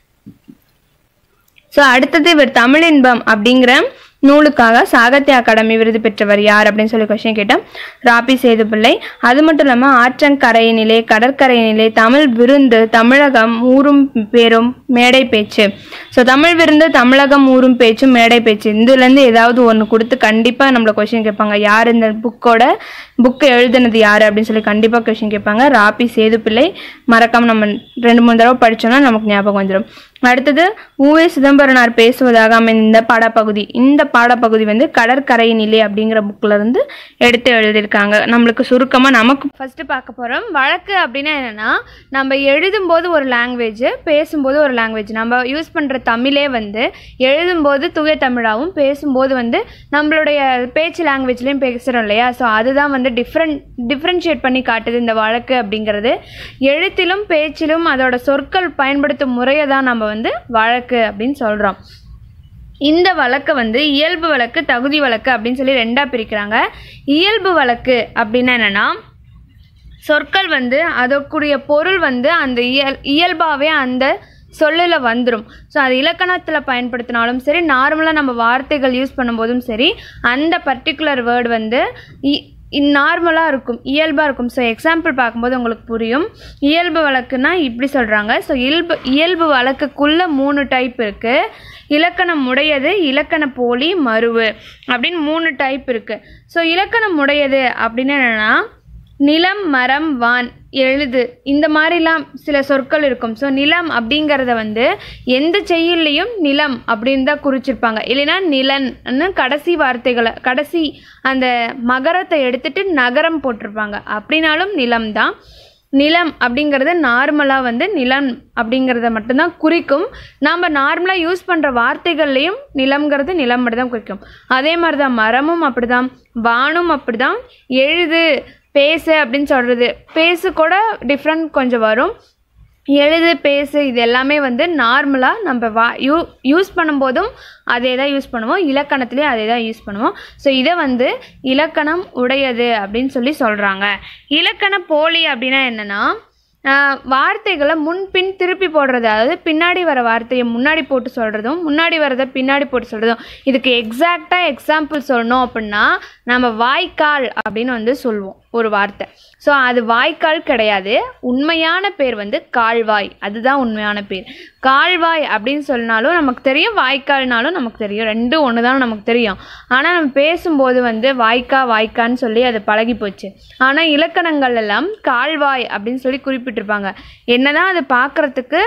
ஸோ அடுத்தது இவர் தமிழின்பம் அப்படிங்கிற நூலுக்காக சாகித்ய அகாடமி விருது பெற்றவர் யார் அப்படின்னு சொல்லி கொஸ்டின் கேட்டேன் ராபி சேதுப்பிள்ளை அது மட்டும் இல்லாமல் ஆற்றங்கரையினிலே கடற்கரையினிலே தமிழ் விருந்து தமிழகம் ஊரும் பேரும் மேடை பேச்சு ஸோ தமிழ் விருந்து தமிழகம் ஊரும் பேச்சும் மேடை பேச்சு இதுலேருந்து ஏதாவது ஒன்று கொடுத்து கண்டிப்பாக நம்மளை கொஸ்டின் கேட்பாங்க யார் இந்த புக்கோட புக்கு எழுதுனது யார் அப்படின்னு சொல்லி கண்டிப்பாக கொஸ்டின் கேட்பாங்க ராபி சேதுப்பிள்ளை மறக்காம நம்ம ரெண்டு மூணு தடவை படிச்சோம்னா நமக்கு ஞாபகம் வந்துடும் அடுத்தது ஊவே சிதம்பரனார் பேசுவதாக அமைந்த இந்த பாடப்பகுதி இந்த பாடப்பகுதி வந்து கடற்கரையினிலே அப்படிங்கிற புக்கில் இருந்து எடுத்து எழுதியிருக்காங்க நம்மளுக்கு சுருக்கமாக நமக்கு ஃபஸ்ட்டு பார்க்க போகிறோம் வழக்கு அப்படின்னா என்னென்னா நம்ம எழுதும்போது ஒரு லாங்குவேஜ் பேசும்போது ஒரு லாங்குவேஜ் நம்ம யூஸ் பண்ணுற தமிழே வந்து எழுதும்போது தூய தமிழாகவும் பேசும்போது வந்து நம்மளுடைய பேச்சு லாங்குவேஜ்லேயும் பேசுகிறோம் இல்லையா ஸோ அதுதான் வந்து டிஃப்ரெண்ட் டிஃப்ரென்ஷியேட் பண்ணி காட்டுது இந்த வழக்கு அப்படிங்கிறது எழுத்திலும் பேச்சிலும் அதோட சொற்கள் பயன்படுத்தும் முறையை தான் நம்ம வந்து வழக்கு அப்படின்னு சொல்கிறோம் இந்த வழக்கை வந்து இயல்பு வழக்கு தகுதி வழக்கு அப்படின்னு சொல்லி ரெண்டாக பிரிக்கிறாங்க இயல்பு வழக்கு அப்படின்னா என்னென்னா சொற்கள் வந்து அதற்குரிய பொருள் வந்து அந்த இயல் இயல்பாகவே அந்த சொல்லில் வந்துடும் ஸோ அது இலக்கணத்தில் பயன்படுத்தினாலும் சரி நார்மலாக நம்ம வார்த்தைகள் யூஸ் பண்ணும்போதும் சரி அந்த பர்டிகுலர் வேர்டு வந்து நார்மலாக இருக்கும் இயல்பாக இருக்கும் ஸோ எக்ஸாம்பிள் பார்க்கும்போது உங்களுக்கு புரியும் இயல்பு வழக்குனா இப்படி சொல்கிறாங்க ஸோ இயல்பு இயல்பு வழக்குக்குள்ளே மூணு டைப் இருக்குது இலக்கணம் உடையது இலக்கண போலி மருவு அப்படின்னு மூணு டைப் இருக்குது ஸோ இலக்கணம் உடையது அப்படின்னு என்னென்னா நிலம் மரம் வான் எழுது இந்த மாதிரிலாம் சில சொற்கள் இருக்கும் ஸோ நிலம் அப்படிங்கிறத வந்து எந்த செய்யுள்லையும் நிலம் அப்படின்னு தான் குறிச்சிருப்பாங்க இல்லைன்னா நிலன்னு கடைசி வார்த்தைகளை கடைசி அந்த மகரத்தை எடுத்துட்டு நகரம் போட்டிருப்பாங்க அப்படின்னாலும் நிலம் தான் நிலம் அப்படிங்கிறது நார்மலாக வந்து நிலம் அப்படிங்கிறத மட்டும்தான் குறிக்கும் நாம் நார்மலாக யூஸ் பண்ணுற வார்த்தைகள்லையும் நிலம்ங்கிறது நிலம் மட்டும் தான் குறிக்கும் அதே மாதிரி தான் மரமும் அப்படிதான் வானும் அப்படிதான் எழுது பேசு அப்படின்னு சொல்கிறது பேசு கூட டிஃப்ரெண்ட் கொஞ்சம் வரும் எழுது பேசு இது எல்லாமே வந்து நார்மலாக நம்ம வா யூ யூஸ் பண்ணும்போதும் அதே தான் யூஸ் பண்ணுவோம் இலக்கணத்துலேயும் அதே தான் யூஸ் பண்ணுவோம் ஸோ இதை வந்து இலக்கணம் உடையது அப்படின்னு சொல்லி சொல்கிறாங்க இலக்கண போலி அப்படின்னா என்னென்னா ஆஹ், வார்த்தைகளை முன்பின் திருப்பி போடுறது அதாவது பின்னாடி வர வார்த்தையை முன்னாடி போட்டு சொல்கிறதும் முன்னாடி வரதை பின்னாடி போட்டு சொல்கிறதும் இதுக்கு எக்ஸாக்டாக எக்ஸாம்பிள் சொல்லணும் அப்படின்னா நம்ம வாய்க்கால் அப்படின்னு வந்து சொல்லுவோம் ஒரு வார்த்தை ஸோ அது வாய்க்கால் கிடையாது உண்மையான பேர் வந்து கால்வாய் அதுதான் உண்மையான பேர் கால்வாய் அப்படின்னு சொன்னாலும் நமக்கு தெரியும் வாய்க்கால்னாலும் நமக்கு தெரியும் ரெண்டும் ஒன்று தான் நமக்கு தெரியும் ஆனால் நம்ம பேசும்போது வந்து வாய்க்கா வாய்க்கான்னு சொல்லி அது பழகி போச்சு ஆனால் இலக்கணங்கள் எல்லாம் கால்வாய் அப்படின்னு சொல்லி குறிப்பிட்டிருப்பாங்க என்னதான் அது பார்க்குறதுக்கு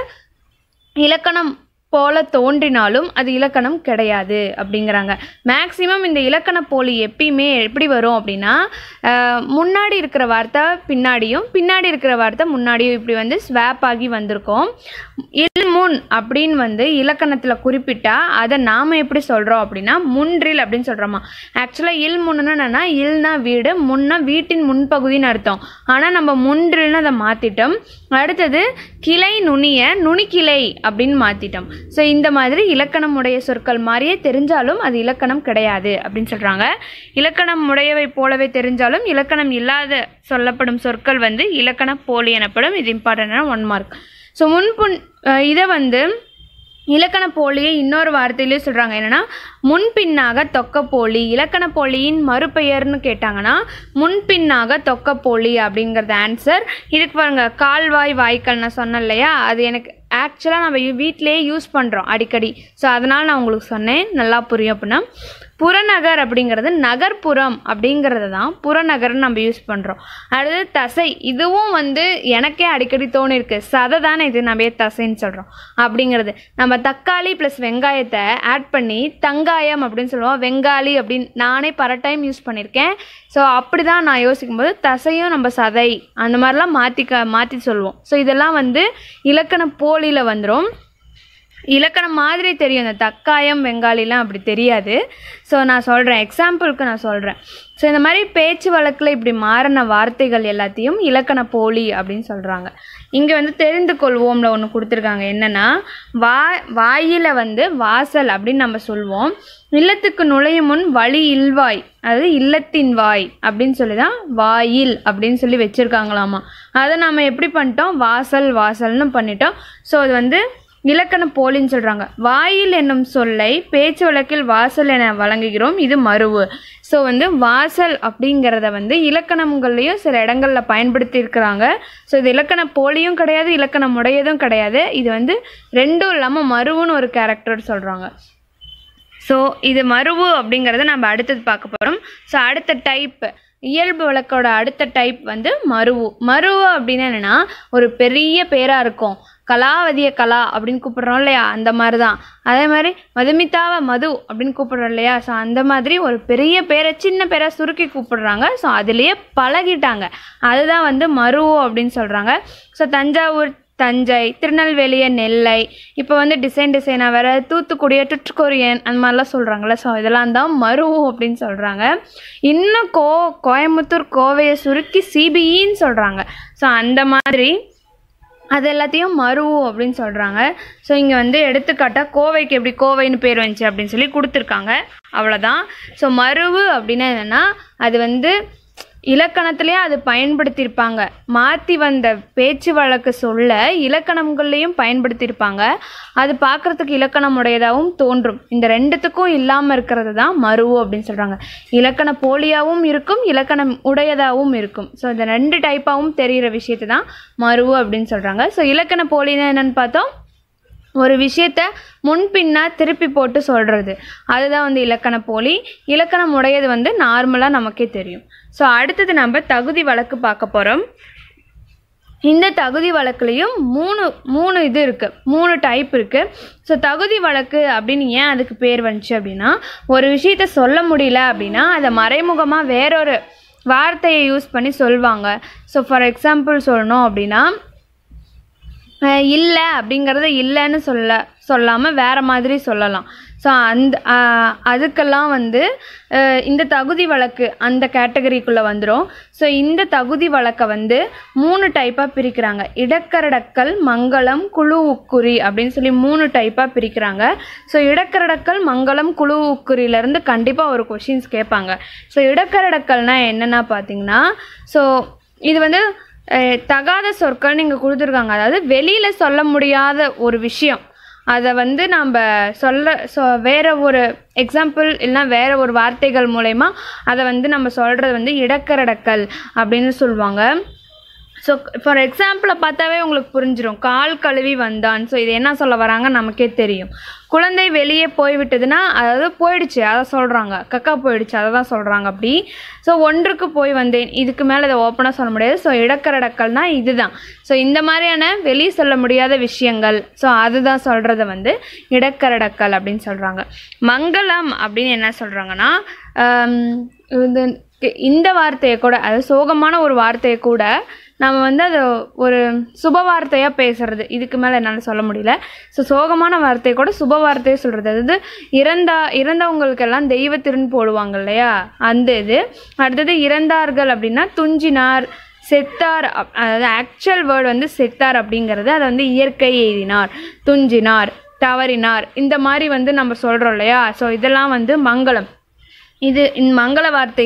இலக்கணம் போல தோன்றினாலும் அது இலக்கணம் கிடையாது அப்படிங்கிறாங்க மேக்ஸிமம் இந்த இலக்கண போலி எப்பயுமே எப்படி வரும் அப்படின்னா ஆஹ், முன்னாடி இருக்கிற வார்த்தை பின்னாடியும் பின்னாடி இருக்கிற வார்த்தை முன்னாடியும் இப்படி வந்து ஸ்வாப் ஆகி வந்திருக்கும் இல்முன் அப்படின்னு வந்து இலக்கணத்தில் குறிப்பிட்டா அதை நாம் எப்படி சொல்கிறோம் அப்படின்னா முன்றில் அப்படின்னு சொல்கிறோமா ஆக்சுவலாக இல்முன்னு என்னன்னா இல்னா வீடு முன்னா வீட்டின் முன்பகுதின்னு அர்த்தம் ஆனால் நம்ம முன்றில்னு அதை மாற்றிட்டோம் அடுத்தது கிளை நுனிய நுனிக்கிளை அப்படின்னு மாற்றிட்டோம் ஸோ இந்த மாதிரி இலக்கணம் உடைய சொற்கள் மாதிரியே தெரிஞ்சாலும் அது இலக்கணம் கிடையாது அப்படின்னு சொல்கிறாங்க இலக்கணம் உடையவை போலவே தெரிஞ்சாலும் இலக்கணம் இல்லாத சொல்லப்படும் சொற்கள் வந்து இலக்கண போலி எனப்படும் இது இம்பார்ட்டண்டான ஒன் மார்க் ஸோ முன்புன் அஹ் இதை வந்து இலக்கண போலியை இன்னொரு வார்த்தையிலே சொல்கிறாங்க என்னென்னா முன்பின்னாக தொக்கப்போலி இலக்கண போலியின் மறுபெயர்னு கேட்டாங்கன்னா முன்பின்னாக தொக்கப்போலி அப்படிங்கிறது ஆன்சர் இதுக்கு பாருங்க கால்வாய் வாய்க்கால் நான் சொன்னேன் இல்லையா அது எனக்கு ஆக்சுவலாக நம்ம வீட்டிலேயே யூஸ் பண்ணுறோம் அடிக்கடி ஸோ அதனால் நான் உங்களுக்கு சொன்னேன் நல்லா புரியும் அப்படின்னா புறநகர் அப்படிங்கிறது நகர்ப்புறம் அப்படிங்கிறது தான் புறநகர்னு நம்ம யூஸ் பண்ணுறோம் அடுத்தது தசை இதுவும் வந்து எனக்கே அடிக்கடி தோணிருக்கு சதை தானே இது நம்ம ஏன் தசைன்னு சொல்கிறோம் அப்படிங்கிறது நம்ம தக்காளி ப்ளஸ் வெங்காயத்தை ஆட் பண்ணி தங்காயம் அப்படின்னு சொல்லுவோம் வெங்காலி அப்படின்னு நானே பல டைம் யூஸ் பண்ணியிருக்கேன் ஸோ அப்படி தான் நான் யோசிக்கும்போது தசையும் நம்ம சதை அந்த மாதிரிலாம் மாற்றி க மாற்றி சொல்லுவோம் ஸோ இதெல்லாம் வந்து இலக்கண போலியில் வந்துடும் இலக்கணம் மாதிரி தெரியும் இந்த தக்காயம் வெங்காலிலாம் அப்படி தெரியாது ஸோ நான் சொல்கிறேன் எக்ஸாம்பிளுக்கு நான் சொல்கிறேன் ஸோ இந்த மாதிரி பேச்சு வழக்கில் இப்படி மாறின வார்த்தைகள் எல்லாத்தையும் இலக்கண போலி அப்படின்னு சொல்கிறாங்க இங்கே வந்து தெரிந்து கொள்வோம்ல ஒன்று கொடுத்துருக்காங்க என்னென்னா வா வாயில் வந்து வாசல் அப்படின்னு நம்ம சொல்வோம் இல்லத்துக்கு நுழையும் முன் வழி இல்வாய் அதாவது இல்லத்தின் வாய் அப்படின்னு சொல்லி தான் வாயில் அப்படின்னு சொல்லி வச்சுருக்காங்களாமா அதை நம்ம எப்படி பண்ணிட்டோம் வாசல் வாசல்னு பண்ணிட்டோம் ஸோ அது வந்து இலக்கண போலின்னு சொல்கிறாங்க வாயில் என்னும் சொல்லை பேச்சு வழக்கில் வாசல் என வழங்குகிறோம் இது மருவு ஸோ வந்து வாசல் அப்படிங்கிறத வந்து இலக்கணங்கள்லையும் சில இடங்களில் பயன்படுத்தி இருக்கிறாங்க ஸோ இது இலக்கண போலியும் கிடையாது இலக்கணம் உடையதும் கிடையாது இது வந்து ரெண்டும் இல்லாமல் மருவுன்னு ஒரு கேரக்டர் சொல்கிறாங்க ஸோ இது மருவு அப்படிங்கிறத நம்ம அடுத்தது பார்க்க போகிறோம் ஸோ அடுத்த டைப் இயல்பு வழக்கோட அடுத்த டைப் வந்து மருவு மருவு அப்படின்னு என்னென்னா ஒரு பெரிய பேராக இருக்கும் கலாவதிய கலா அப்படின்னு கூப்பிடுறோம் இல்லையா அந்த மாதிரி தான் அதே மாதிரி மதுமிதாவை மது அப்படின்னு கூப்பிடுறோம் இல்லையா ஸோ அந்த மாதிரி ஒரு பெரிய பேரை சின்ன பேரை சுருக்கி கூப்பிடுறாங்க ஸோ அதுலேயே பழகிட்டாங்க அதுதான் வந்து மருவு அப்படின்னு சொல்கிறாங்க ஸோ தஞ்சாவூர் தஞ்சை திருநெல்வேலிய நெல்லை இப்போ வந்து டிசைன் டிசைனாக வேறு தூத்துக்குடிய டுட்கொரியன் அந்த மாதிரிலாம் சொல்கிறாங்களே ஸோ இதெல்லாம் தான் மருவு அப்படின்னு சொல்கிறாங்க இன்னும் கோ கோயம்புத்தூர் கோவையை சுருக்கி சிபிஇன்னு சொல்கிறாங்க ஸோ அந்த மாதிரி அது எல்லாத்தையும் மருவு அப்படின்னு சொல்கிறாங்க ஸோ இங்கே வந்து எடுத்துக்காட்டாக கோவைக்கு எப்படி கோவைன்னு பேர் வந்துச்சு அப்படின்னு சொல்லி கொடுத்துருக்காங்க அவ்வளோதான் ஸோ மருவு அப்படின்னா என்னென்னா அது வந்து இலக்கணத்திலே அது பயன்படுத்தியிருப்பாங்க மாற்றி வந்த பேச்சு வழக்கு சொல்ல இலக்கணங்கள்லேயும் பயன்படுத்தியிருப்பாங்க அது பார்க்குறதுக்கு இலக்கணம் உடையதாகவும் தோன்றும் இந்த ரெண்டுத்துக்கும் இல்லாமல் இருக்கிறது தான் மருவு அப்படின்னு சொல்கிறாங்க இலக்கண போலியாகவும் இருக்கும் இலக்கணம் உடையதாகவும் இருக்கும் ஸோ இந்த ரெண்டு டைப்பாகவும் தெரிகிற விஷயத்தை தான் மருவு அப்படின்னு சொல்கிறாங்க ஸோ இலக்கண போலின்னா என்னென்னு பார்த்தோம் ஒரு விஷயத்த முன்பின்னா திருப்பி போட்டு சொல்கிறது அதுதான் வந்து இலக்கண போலி இலக்கணம் உடையது வந்து நார்மலாக நமக்கே தெரியும் ஸோ அடுத்தது நம்ம தகுதி வழக்கு பார்க்க போகிறோம் இந்த தகுதி வழக்குலேயும் மூணு மூணு இது இருக்குது மூணு டைப் இருக்குது ஸோ தகுதி வழக்கு அப்படின்னு ஏன் அதுக்கு பேர் வந்துச்சு அப்படின்னா ஒரு விஷயத்த சொல்ல முடியல அப்படின்னா அதை மறைமுகமாக வேறொரு வார்த்தையை யூஸ் பண்ணி சொல்லுவாங்க ஸோ ஃபார் எக்ஸாம்பிள் சொல்லணும் அப்படின்னா இல்லை அப்படிங்கிறத இல்லைன்னு சொல்ல சொல்லாமல் வேறு மாதிரி சொல்லலாம் ஸோ அந்த அதுக்கெல்லாம் வந்து இந்த தகுதி வழக்கு அந்த கேட்டகரிக்குள்ளே வந்துடும் ஸோ இந்த தகுதி வழக்கை வந்து மூணு டைப்பாக பிரிக்கிறாங்க இடக்கரடக்கல் மங்களம் குழு உக்குறி அப்படின்னு சொல்லி மூணு டைப்பாக பிரிக்கிறாங்க ஸோ இடக்கரடக்கல் மங்களம் குழு உக்குறியிலேருந்து கண்டிப்பாக ஒரு கொஷின்ஸ் கேட்பாங்க ஸோ இடக்கரடக்கல்னா என்னென்னா பார்த்தீங்கன்னா ஸோ இது வந்து தகாத சொற்கள் நீங்கள் கொடுத்துருக்காங்க அதாவது வெளியில் சொல்ல முடியாத ஒரு விஷயம் அதை வந்து நம்ம சொல்ல சொ வேறு ஒரு எக்ஸாம்பிள் இல்லைனா வேறு ஒரு வார்த்தைகள் மூலயமா அதை வந்து நம்ம சொல்கிறது வந்து இடக்கரடக்கல் அப்படின்னு சொல்லுவாங்க ஸோ ஃபார் எக்ஸாம்பிளை பார்த்தாவே உங்களுக்கு புரிஞ்சிடும் கால் கழுவி வந்தான் ஸோ இது என்ன சொல்ல வராங்க நமக்கே தெரியும் குழந்தை வெளியே போய்விட்டதுன்னா அதாவது போயிடுச்சு அதை சொல்கிறாங்க கக்கா போயிடுச்சு அதை தான் சொல்கிறாங்க அப்படி ஸோ ஒன்றுக்கு போய் வந்தேன் இதுக்கு மேலே இதை ஓப்பனாக சொல்ல முடியாது ஸோ இடக்கரடக்கல்னால் இதுதான் ஸோ இந்த மாதிரியான வெளியே சொல்ல முடியாத விஷயங்கள் ஸோ அதுதான் சொல்கிறத வந்து இடக்கரடக்கல் அப்படின்னு சொல்கிறாங்க மங்களம் அப்படின்னு என்ன சொல்கிறாங்கன்னா இது இந்த வார்த்தையை கூட அதாவது சோகமான ஒரு வார்த்தையை கூட நம்ம வந்து அதை ஒரு சுப வார்த்தையாக பேசுறது இதுக்கு மேலே என்னால் சொல்ல முடியல ஸோ சோகமான வார்த்தையை கூட சுப வார்த்தையை சொல்கிறது அதாவது இறந்தா இறந்தவங்களுக்கெல்லாம் தெய்வ திருன்னு போடுவாங்க இல்லையா அந்த இது அடுத்தது இறந்தார்கள் அப்படின்னா துஞ்சினார் செத்தார் அதாவது ஆக்சுவல் வேர்டு வந்து செத்தார் அப்படிங்கிறது அதை வந்து இயற்கை எய்தினார் துஞ்சினார் தவறினார் இந்த மாதிரி வந்து நம்ம சொல்கிறோம் இல்லையா ஸோ இதெல்லாம் வந்து மங்களம் இது மங்கள வார்த்தைகள்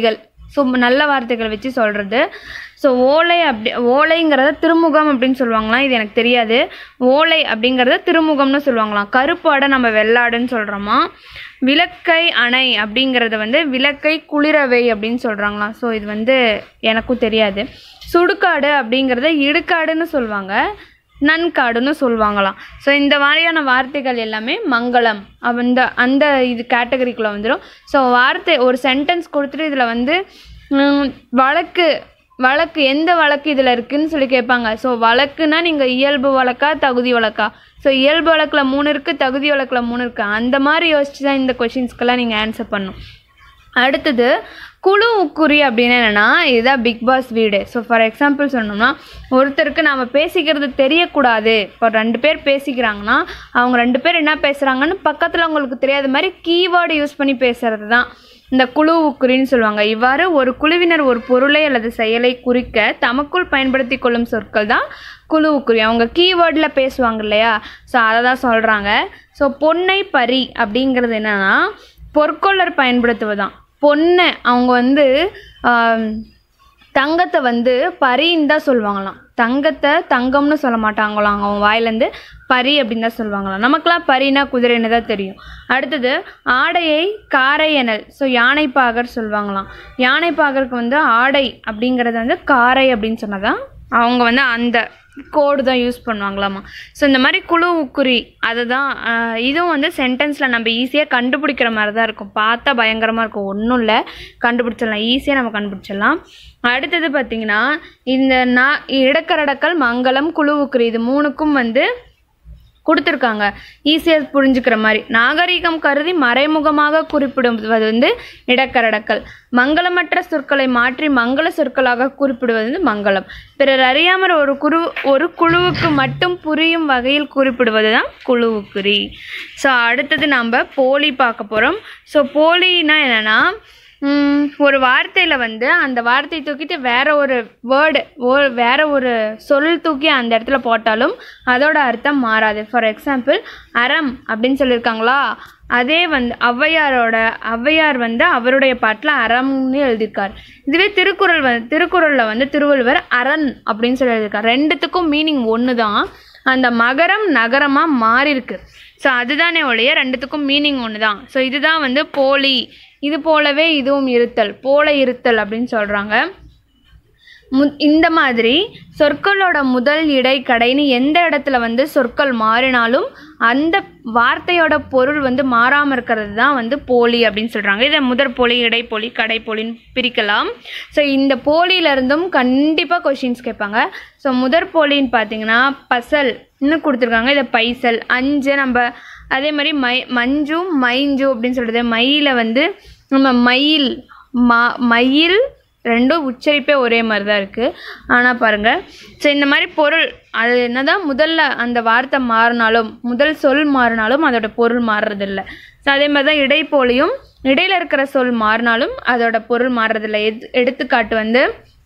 ஸோ நல்ல வார்த்தைகள் வச்சு சொல்கிறது ஸோ ஓலை அப்படி ஓலைங்கிறத திருமுகம் அப்படின்னு சொல்லுவாங்களாம் இது எனக்கு தெரியாது ஓலை அப்படிங்கிறத திருமுகம்னு சொல்லுவாங்களாம் கருப்பாடை நம்ம வெள்ளாடுன்னு சொல்கிறோமா விளக்கை அணை அப்படிங்கிறத வந்து விளக்கை குளிரவை அப்படின்னு சொல்கிறாங்களாம் ஸோ இது வந்து எனக்கும் தெரியாது சுடுகாடு அப்படிங்கிறத இடுகாடுன்னு சொல்லுவாங்க நன்காடுன்னு சொல்லுவாங்களாம் ஸோ இந்த மாதிரியான வார்த்தைகள் எல்லாமே மங்களம் அந்த அந்த இது கேட்டகரிக்குள்ளே வந்துடும் ஸோ வார்த்தை ஒரு சென்டென்ஸ் கொடுத்துட்டு இதில் வந்து ம், வழக்கு வழக்கு எந்த வழக்கு இதில் இருக்குன்னு சொல்லி கேட்பாங்க ஸோ வழக்குனா நீங்கள் இயல்பு வழக்கா தகுதி வழக்கா ஸோ இயல்பு வழக்கில் மூணு இருக்குது தகுதி வழக்கில் மூணு இருக்குது அந்த மாதிரி யோசிச்சு தான் இந்த கொஷின்ஸ்க்கெல்லாம் நீங்கள் ஆன்சர் பண்ணணும் அடுத்தது குழு உக்குறி அப்படின்னு என்னென்னா இதுதான் பிக் பாஸ் வீடு ஸோ ஃபார் எக்ஸாம்பிள் சொன்னோம்னா ஒருத்தருக்கு நாம் பேசிக்கிறது தெரியக்கூடாது இப்போ ரெண்டு பேர் பேசிக்கிறாங்கன்னா அவங்க ரெண்டு பேர் என்ன பேசுகிறாங்கன்னு பக்கத்தில் அவங்களுக்கு தெரியாத மாதிரி கீவேர்டு யூஸ் பண்ணி பேசுகிறது தான் இந்த குழு உக்குறின்னு சொல்லுவாங்க இவ்வாறு ஒரு குழுவினர் ஒரு பொருளை அல்லது செயலை குறிக்க தமக்குள் பயன்படுத்தி கொள்ளும் சொற்கள் தான் குழு உக்குறி அவங்க கீவேர்டில் பேசுவாங்க இல்லையா ஸோ அதை தான் சொல்கிறாங்க ஸோ பொன்னை பரி அப்படிங்கிறது என்னென்னா பொற்கொள்ளர் பயன்படுத்துவதுதான் பொண்ணை அவங்க வந்து ஆம், தங்கத்தை வந்து பரின்னு தான் சொல்லுவாங்களாம் தங்கத்தை தங்கம்னு சொல்ல மாட்டாங்களாம் அவங்க வாயிலேருந்து பரி அப்படின்னு தான் சொல்லுவாங்களாம் நமக்கெல்லாம் பரினா குதிரைன்னு தான் தெரியும் அடுத்தது ஆடையை காரை எனல் ஸோ யானைப்பாகர் சொல்லுவாங்களாம் யானைப்பாகருக்கு வந்து ஆடை அப்படிங்கிறது வந்து காரை அப்படின்னு சொன்னதான் அவங்க வந்து அந்த கோடு தான் யூஸ் பண்ணுவாங்களாமா ஸோ இந்த மாதிரி குழு உக்குறி அதுதான் ஆஹ், இதுவும் வந்து சென்டென்ஸில் நம்ம ஈஸியாக கண்டுபிடிக்கிற மாதிரி தான் இருக்கும் பார்த்தா பயங்கரமாக இருக்கும் ஒன்றும் இல்லை கண்டுபிடிச்சிடலாம் ஈஸியாக நம்ம கண்டுபிடிச்சிடலாம் அடுத்தது பார்த்திங்கன்னா இந்த நா இடக்கரடக்கல் மங்களம் குழு உக்குறி இது மூணுக்கும் வந்து கொடுத்துருக்காங்க ஈஸியாக புரிஞ்சுக்கிற மாதிரி நாகரிகம் கருதி மறைமுகமாக குறிப்பிடுவது வந்து இடக்கரடக்கல் மங்களமற்ற சொற்களை மாற்றி மங்கள சொற்களாக குறிப்பிடுவது வந்து மங்களம் பிறர் அறியாமல் ஒரு குரு ஒரு குழுவுக்கு மட்டும் புரியும் வகையில் குறிப்பிடுவது தான் குழுவுக்குறி ஸோ அடுத்தது நம்ம போலி பார்க்க போகிறோம் ஸோ போலினா என்னென்னா ம், ஒரு வார்த்தையில் வந்து அந்த வார்த்தையை தூக்கிட்டு வேற ஒரு வேர்டு ஓ வேற ஒரு சொல் தூக்கி அந்த இடத்துல போட்டாலும் அதோட அர்த்தம் மாறாது ஃபார் எக்ஸாம்பிள் அறம் அப்படின்னு சொல்லியிருக்காங்களா அதே வந்து ஔவையாரோட ஔவையார் வந்து அவருடைய பாட்டில் அறம்னு எழுதியிருக்கார் இதுவே திருக்குறள் வந்து திருக்குறளில் வந்து திருவள்ளுவர் அரண் அப்படின்னு சொல்லி எழுதியிருக்கார் ரெண்டுத்துக்கும் மீனிங் ஒன்று தான் அந்த மகரம் நகரமாக மாறியிருக்கு ஸோ அதுதானே ஒழிய ரெண்டுத்துக்கும் மீனிங் ஒன்று தான் ஸோ இதுதான் வந்து போலி இது போலவே இதுவும் இருத்தல் போல இருத்தல் அப்படின்னு சொல்கிறாங்க மு இந்த மாதிரி சொற்களோட முதல் இடை கடைன்னு எந்த இடத்துல வந்து சொற்கள் மாறினாலும் அந்த வார்த்தையோட பொருள் வந்து மாறாமல் இருக்கிறது தான் வந்து போலி அப்படின்னு சொல்கிறாங்க இதை முதற் போலி இடைப்போலி கடைப்போலின்னு பிரிக்கலாம் ஸோ இந்த போலியிலேருந்தும் கண்டிப்பாக கொஷின்ஸ் கேட்பாங்க ஸோ முதற் போலின்னு பார்த்தீங்கன்னா பசல் இன்னும் கொடுத்துருக்காங்க இதை பைசல் அஞ்சு நம்ம அதே மாதிரி மை மஞ்சு மைஞ்சு அப்படின்னு சொல்கிறது மயில வந்து நம்ம மயில் மா மயில் ரெண்டும் உச்சரிப்பே ஒரே மாதிரி தான் இருக்குது ஆனால் பாருங்கள் ஸோ இந்த மாதிரி பொருள் அது என்னதான் முதல்ல அந்த வார்த்தை மாறினாலும் முதல் சொல் மாறினாலும் அதோட பொருள் மாறுறதில்ல ஸோ அதே மாதிரி தான் இடைப்போலியும் இடையில இருக்கிற சொல் மாறினாலும் அதோட பொருள் மாறுறதில்ல எது எடுத்துக்காட்டு வந்து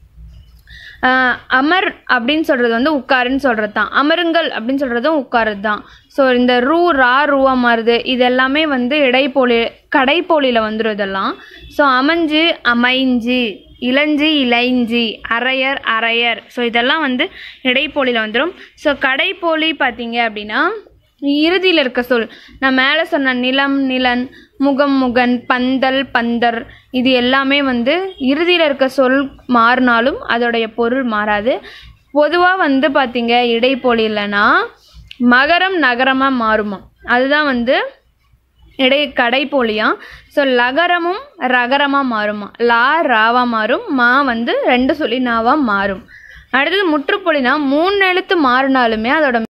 ஆஹ் அமர் அப்படின்னு சொல்கிறது வந்து உட்காருன்னு சொல்கிறது தான் அமருங்கள் அப்படின்னு சொல்கிறதும் உட்காருது தான் ஸோ இந்த ரூ ரா ரூவா மாறுது இது எல்லாமே வந்து இடைப்போலி கடைப்போலியில் வந்துடும் இதெல்லாம் ஸோ அமைஞ்சு அமைஞ்சு இளஞ்சி இளைஞ்சி அரையர் அரையர் ஸோ இதெல்லாம் வந்து இடைப்போலியில் வந்துடும் ஸோ கடைப்போலி பார்த்தீங்க அப்படின்னா இறுதியில் இருக்க சொல் நான் மேலே சொன்ன நிலம் நிலன் முகம் முகன் பந்தல் பந்தர் இது எல்லாமே வந்து இறுதியில் இருக்க சொல் மாறினாலும் அதோடைய பொருள் மாறாது பொதுவாக வந்து பார்த்தீங்க இடைப்போலி இல்லைன்னா மகரம் நகரமாக மாறுமா அதுதான் வந்து இடை கடைப்போலியாம் ஸோ லகரமும் ரகரமாக மாறுமா லா ராவா மாறும் மா வந்து ரெண்டு சொல்லி நாவாக மாறும் அடுத்தது முற்றுப்பொலினா மூணு எழுத்து மாறினாலுமே அதோட